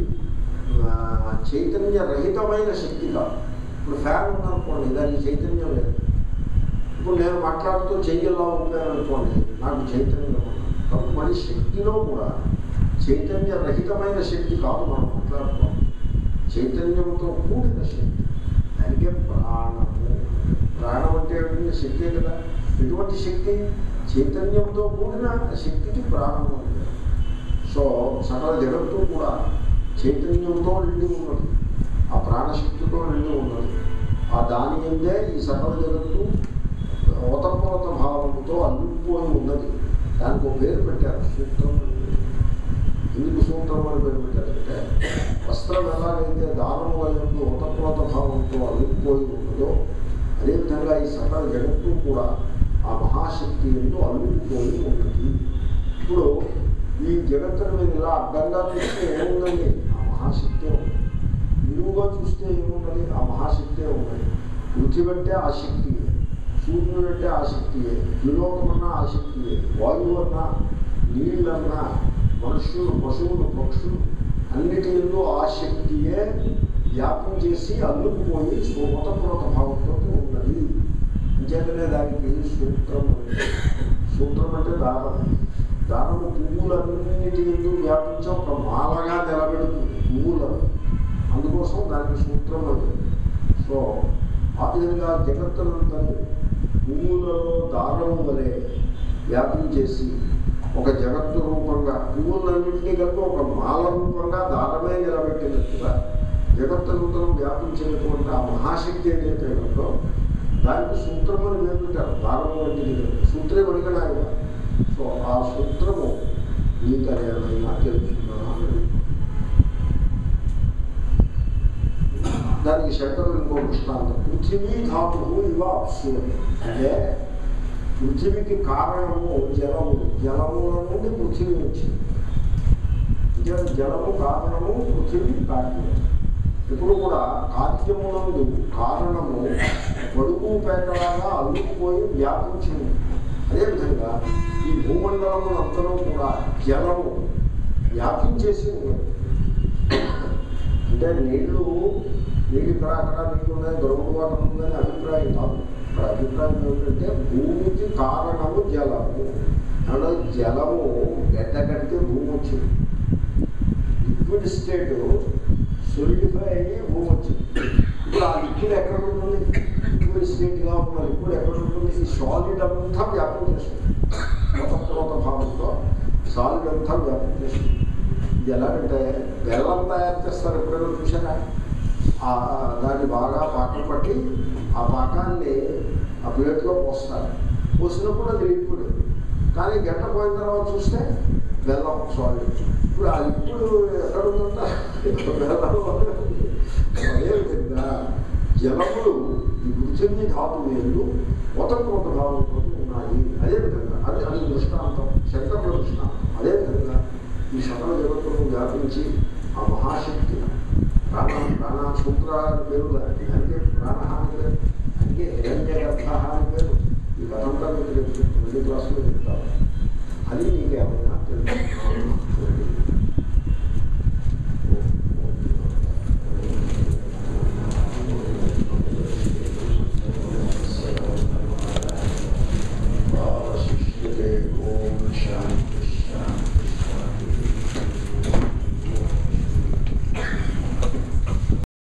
ఆ, చైతన్య రహితమైన శక్తి కాదు ఇప్పుడు ఫ్యాన్ ఉందనుకోండి దానికి చైతన్యం లేదు ఇప్పుడు నేను మాట్లాడుతూ చెయ్యలా అనుకోండి నాకు చైతన్యం ఉన్నది. కాబట్టి మరి శక్తిలో కూడా చైతన్య రహితమైన శక్తి కాదు మనం మాట్లాడుకోవాలి చైతన్యంతో కూడిన శక్తి దానికే ప్రాణము ప్రాణం అంటే ఏమిటి శక్తే కదా ఎటువంటి శక్తి చైతన్యంతో కూడిన శక్తికి ప్రాణం ఉంది సో సకల జగత్తు కూడా చైతన్యంతో నిండి ఉన్నది ఆ ప్రాణశక్తితో నిండి ఉన్నది ఆ దాని ఎందే ఈ సకల జగత్తు ఓతప్రోత భావంతో అల్లుకుపోయి ఉన్నది దానికి ఒక పేరు పెట్టారు సూత్రం అని పేరు. ఎందుకు సూత్రం అని పేరు పెట్టారంటే వస్త్రం ఎలాగైతే దానం వల్ల ఓతప్రోత భావంతో అల్లుకుపోయి ఉన్నదో అదేవిధంగా ఈ సకల జగత్తు కూడా ఆ మహాశక్తి ఎందు అల్లుకుపోయి ఉన్నది ఇప్పుడు ఈ జగత్తుని మీద ఇలా అడ్డంగా చూస్తే ఏముందండి ఆ మహాశక్తే ఉంది నిలువుగా చూస్తే ఏమున్నది ఆ మహాశక్తే ఉన్నది పృథివీ అంటే ఆ శక్తియే సూర్యుడు అంటే ఆ శక్తియే విలోకమన్నా ఆ శక్తియే వాయువు అన్నా నీళ్ళన్నా మనుషులు పశువులు పక్షులు అన్నిటి ఎందు ఆ శక్తియే వ్యాపం చేసి అల్లుకుపోయి స్వతప్రోత భావంతో ఉన్నది అంచేతనే దానికి సూత్రం అని పేరు. సూత్రం అంటే దారం దానము పువ్వులన్నిటి ఎందు వ్యాపించి ఒక మాలగా నిలబెడుతుంది పువ్వులను అందుకోసం దానికి సూత్రం అని పేరు. సో ఆ విధంగా జగత్తులంతా పువ్వులలో దారం వలె వ్యాపించేసి ఒక జగత్తు రూపంగా పువ్వులన్నింటినీ కలిపి ఒక మాల రూపంగా దారమే నిలబెట్టినట్టుగా జగత్తులంతరం వ్యాపించినటువంటి ఆ మహాశక్తి ఏదైతే ఉందో దానికి సూత్రం అని పేరు పెట్టారు దారం వంటిది కాదు. సూత్రే వడిగడాయన సో ఆ సూత్రము నీకనేమైనా తెలుసుకున్నాను దానికి శంకరులు ఇంకో దృష్టాంతం పృథివీ ధాతు ఇవ అప్సు అని. అంటే పృథివీకి కారణము జలము జలముల నుండి పృథివీ వచ్చింది అంటే జలము కారణము పృథివీ కార్యం ఇప్పుడు కూడా కార్యమునందు కారణము పొడుగు పేకలాగా అల్లుకుపోయి వ్యాపించింది అదేవిధంగా ఈ భూమండలమునంతరం కూడా జలము వ్యాపించేసి ఉన్నది అంటే నీళ్లు నీళ్ళు ఇక్కడ అక్కడ నీళ్ళు ఉన్నాయి దొరుకుడు వాటర్ ఉందని అభిప్రాయం కాదు ఇక్కడ అభిప్రాయం ఏమిటంటే భూమికి కారణము జలము అంటే జలము గడ్డ కడితే భూమి వచ్చింది లిక్విడ్ స్టేట్ సొలిడిఫై అయ్యి భూమి వచ్చింది ఇప్పుడు ఆ లిక్విడ్ ఎక్కడ ఉంటుంది లిక్విడ్ స్టేట్గా ఉన్న లిక్విడ్ ఎక్కడ ఉంటుంది ఈ సాలిడ్ అంతా వ్యాపం చేస్తుంది మొత్తం భావంతో సాలిడ్ అంతా వ్యాపం చేస్తుంది ఇది ఎలాగంటే బెల్లం తయారు చేస్తారు ఎప్పుడైనా చూసారా ఆ దాన్ని బాగా పాకం పట్టి ఆ పాకాన్ని ఆ ప్లేట్లో పోస్తారు పోసినప్పుడు అది లిక్విడ్ కానీ గంట పోయిన తర్వాత చూస్తే బెల్లం సాలిడ్ ఇప్పుడు ఆ లిక్విడ్ ఎక్కడ ఉందంట బెల్లం అదేవిధంగా జలములు ఈ పృథివీ ధాతు వేళ్ళు మొతప్రోత భావంతో ఉన్నాయి అదేవిధంగా అది అది దృష్టాంతం శంకరుల దృష్టాంతం అదేవిధంగా ఈ సకల జగత్తును వ్యాపించి ఆ మహాశక్తి ప్రాణ ప్రాణ సూత్ర అని పేరు దానికి దానికి ప్రాణహాని లేదు అందుకే హిరణ్య గర్భ నీకేమైనా తెలుసు